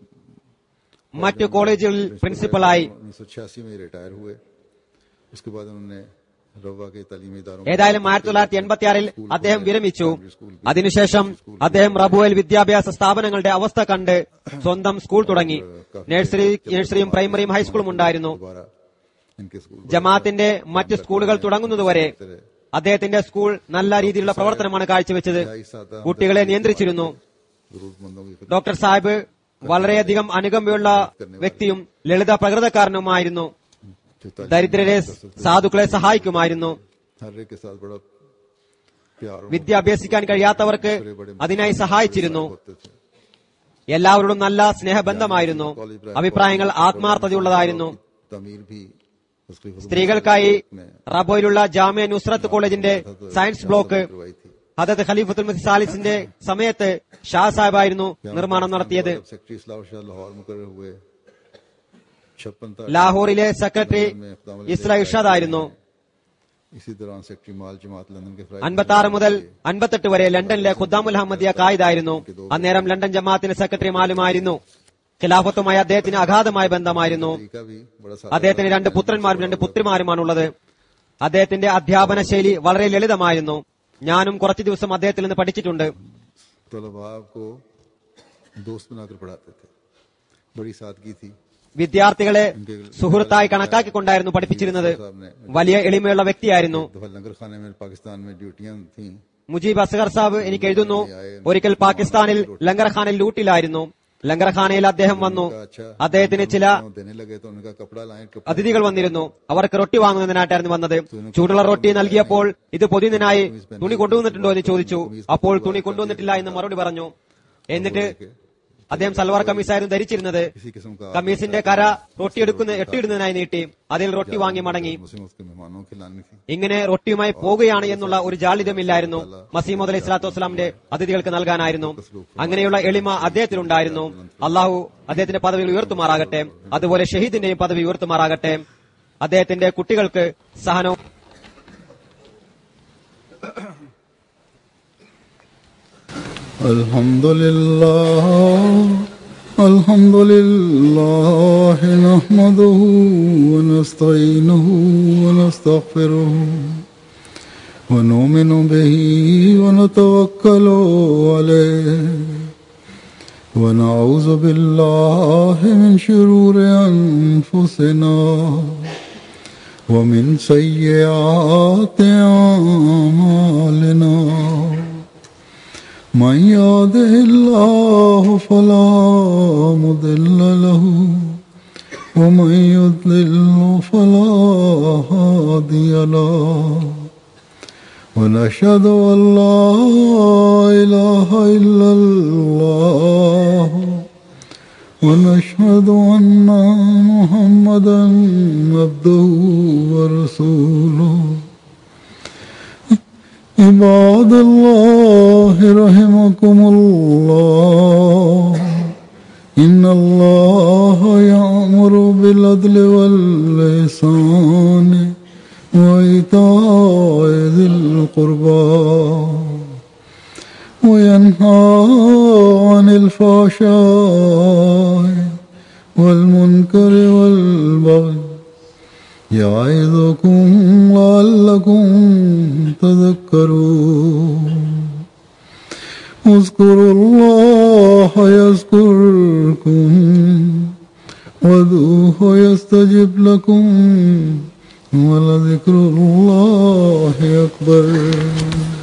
മറ്റു കോളേജുകളിൽ പ്രിൻസിപ്പലായി उन्नीस सौ छियासी में रिटायर हुए उसके बाद उन्होंने रवा के तालीमी इदारों ഏതായാലും ആയിരത്തി തൊള്ളായിരത്തി എൺപത്തിയാറിൽ അദ്ദേഹം വിരമിച്ചു അതിനുശേഷം അദ്ദേഹം റബുവൽ വിദ്യാഭ്യാസ സ്ഥാപനങ്ങളുടെ അവസ്ഥ കണ്ട് സ്വന്തം സ്കൂൾ തുടങ്ങി നഴ്സറി നഴ്സറിയും പ്രൈമറിയും ഹൈസ്കൂളും ഉണ്ടായിരുന്നു दोबारा इनके स्कूल ജമാഅത്തിന്റെ മറ്റ് സ്കൂളുകൾ തുടങ്ങുന്നതുവരെ അദ്ദേഹത്തിന്റെ സ്കൂൾ നല്ല രീതിയിലുള്ള പ്രവർത്തനമാണ് കാഴ്ചവെച്ചത് കുട്ടികളെ നിയന്ത്രിച്ചിരുന്നു जरूरतमंदों की खिदमत ഡോക്ടർ സാഹിബ് വളരെയധികം അനുകമ്പയുള്ള വ്യക്തിയും ലളിത പ്രകൃതക്കാരനുമായിരുന്നു जो तालीम ദരിദ്രരെ സാധുക്കളെ സഹായിക്കുമായിരുന്നു हर एक के साथ बड़ा प्यार और വിദ്യ അഭ്യസിക്കാൻ കഴിയാത്തവർക്ക് അതിനായി സഹായിച്ചിരുന്നു होते थे എല്ലാവരോടും നല്ല സ്നേഹബന്ധമായിരുന്നു അഭിപ്രായങ്ങൾ ആത്മാർത്ഥതയുള്ളതായിരുന്നു तमीर भी उसकी हुकूमत സ്ത്രീകൾക്കായി में റബോയിലുള്ള ജാമ്യ നുസ്രത്ത് കോളേജിന്റെ സയൻസ് ബ്ലോക്ക് करवाई थी ഹദത്ത് ഖലീഫത്തുൽ മസീഹ് സാലിസിന്റെ സമയത്ത് ഷാ സാഹിബായിരുന്നു നിർമ്മാണം നടത്തിയത് जब सेक्रेटरी इस्लाम शाह लाहौर मुकर हुए छप्पन ലാഹോറിലെ സെക്രട്ടറി ഇസ്ല ഇർഷാദ് ആയിരുന്നു इसी दौरान सेक्रेटरी माल जमात लंदन के फ्राइड അൻപത്തി ആറ് മുതൽ അൻപത്തെട്ട് വരെ ലണ്ടനിലെ ഖുദ്ദാമുൽ അഹമ്മദിയ കായിദായിരുന്നു അന്നേരം ലണ്ടൻ ജമാഅത്തിന്റെ സെക്രട്ടറി മാലുമായിരുന്നു ഖിലാഫത്തുമായി അദ്ദേഹത്തിന് അഗാധമായ ബന്ധമായിരുന്നു का भी बड़ा सादा അദ്ദേഹത്തിന് രണ്ട് പുത്രന്മാരും രണ്ട് പുത്രിമാരുമാണുള്ളത് അദ്ദേഹത്തിന്റെ അധ്യാപന ശൈലി വളരെ ലളിതമായിരുന്നു ഞാനും കുറച്ചു ദിവസം അദ്ദേഹത്തിൽ നിന്ന് പഠിച്ചിട്ടുണ്ട് तलबा को दोस्त बनाकर पढ़ाते थे बड़ी सादगी थी വിദ്യാർത്ഥികളെ സുഹൃത്തായി കണക്കാക്കിക്കൊണ്ടായിരുന്നു പഠിപ്പിച്ചിരുന്നത് വലിയ എളിമയുള്ള വ്യക്തിയായിരുന്നു दफा लंगर खाने में पाकिस्तान में ड्यूटियां थी മുജീബ് അസ്ഗർ സാബ് എനിക്ക് എഴുതുന്നു ഒരിക്കൽ പാകിസ്ഥാനിൽ ലങ്കർഖാനിൽ ലൂട്ടിലായിരുന്നു ലങ്കർഖാനയിൽ അദ്ദേഹം വന്നു അദ്ദേഹത്തിന് ചില देने लगे तो उनका कपड़ा लाए कपड़ा അതിഥികൾ വന്നിരുന്നു അവർക്ക് റൊട്ടി വാങ്ങുന്നതിനായിട്ടായിരുന്നു വന്നത് ചൂടുള്ള റൊട്ടി നൽകിയപ്പോൾ ഇത് പൊതിയുന്നതിനായി തുണി കൊണ്ടുവന്നിട്ടുണ്ടോ എന്ന് ചോദിച്ചു അപ്പോൾ തുണി കൊണ്ടുവന്നിട്ടില്ല എന്ന് മറുപടി പറഞ്ഞു എന്നിട്ട് അദ്ദേഹം സൽവാർ കമ്മീസായിരുന്നു ധരിച്ചിരുന്നത് किसी किस्म का കമ്മീസിന്റെ കര റൊട്ടി എടുക്കുന്ന എട്ടിയിടുന്നതിനായി നീട്ടി അതിൽ റൊട്ടി വാങ്ങി മടങ്ങി मुस्लिम उसके मेहमानों की लानी थी ഇങ്ങനെ റൊട്ടിയുമായി പോകുകയാണ് എന്നുള്ള ഒരു ജാളിതമില്ലായിരുന്നു മസീമദ് അലൈഹി സ്വലാത്തു വസ്സലാമിന്റെ അതിഥികൾക്ക് നൽകാനായിരുന്നു അങ്ങനെയുള്ള എളിമ അദ്ദേഹത്തിനുണ്ടായിരുന്നു അള്ളാഹു അദ്ദേഹത്തിന്റെ പദവികൾ ഉയർത്തുമാറാകട്ടെ അതുപോലെ ഷഹീദിന്റെയും പദവി ഉയർത്തുമാറാകട്ടെ അദ്ദേഹത്തിന്റെ കുട്ടികൾക്ക് സഹനവും الحمد لله الحمد لله نحمده ونستعينه ونستغفره ونؤمن به ونتوكل عليه ونعوذ بالله من شرور أنفسنا ومن سيئات أعمالنا من يهده الله فلا مضل له ومن يضلل فلا هادي له ونشهد ان لا اله الا الله ونشهد ان محمدا عبده ورسوله عباد الله رحمكم الله إن الله يأمر بالعدل واللسان وإيتاء ذي القربى وينهى عن الفحشاء والمنكر والبغي يعظكم لعلكم تذكرون اذكروا الله يذكركم وذوه يستجب لكم ولذكر الله أكبر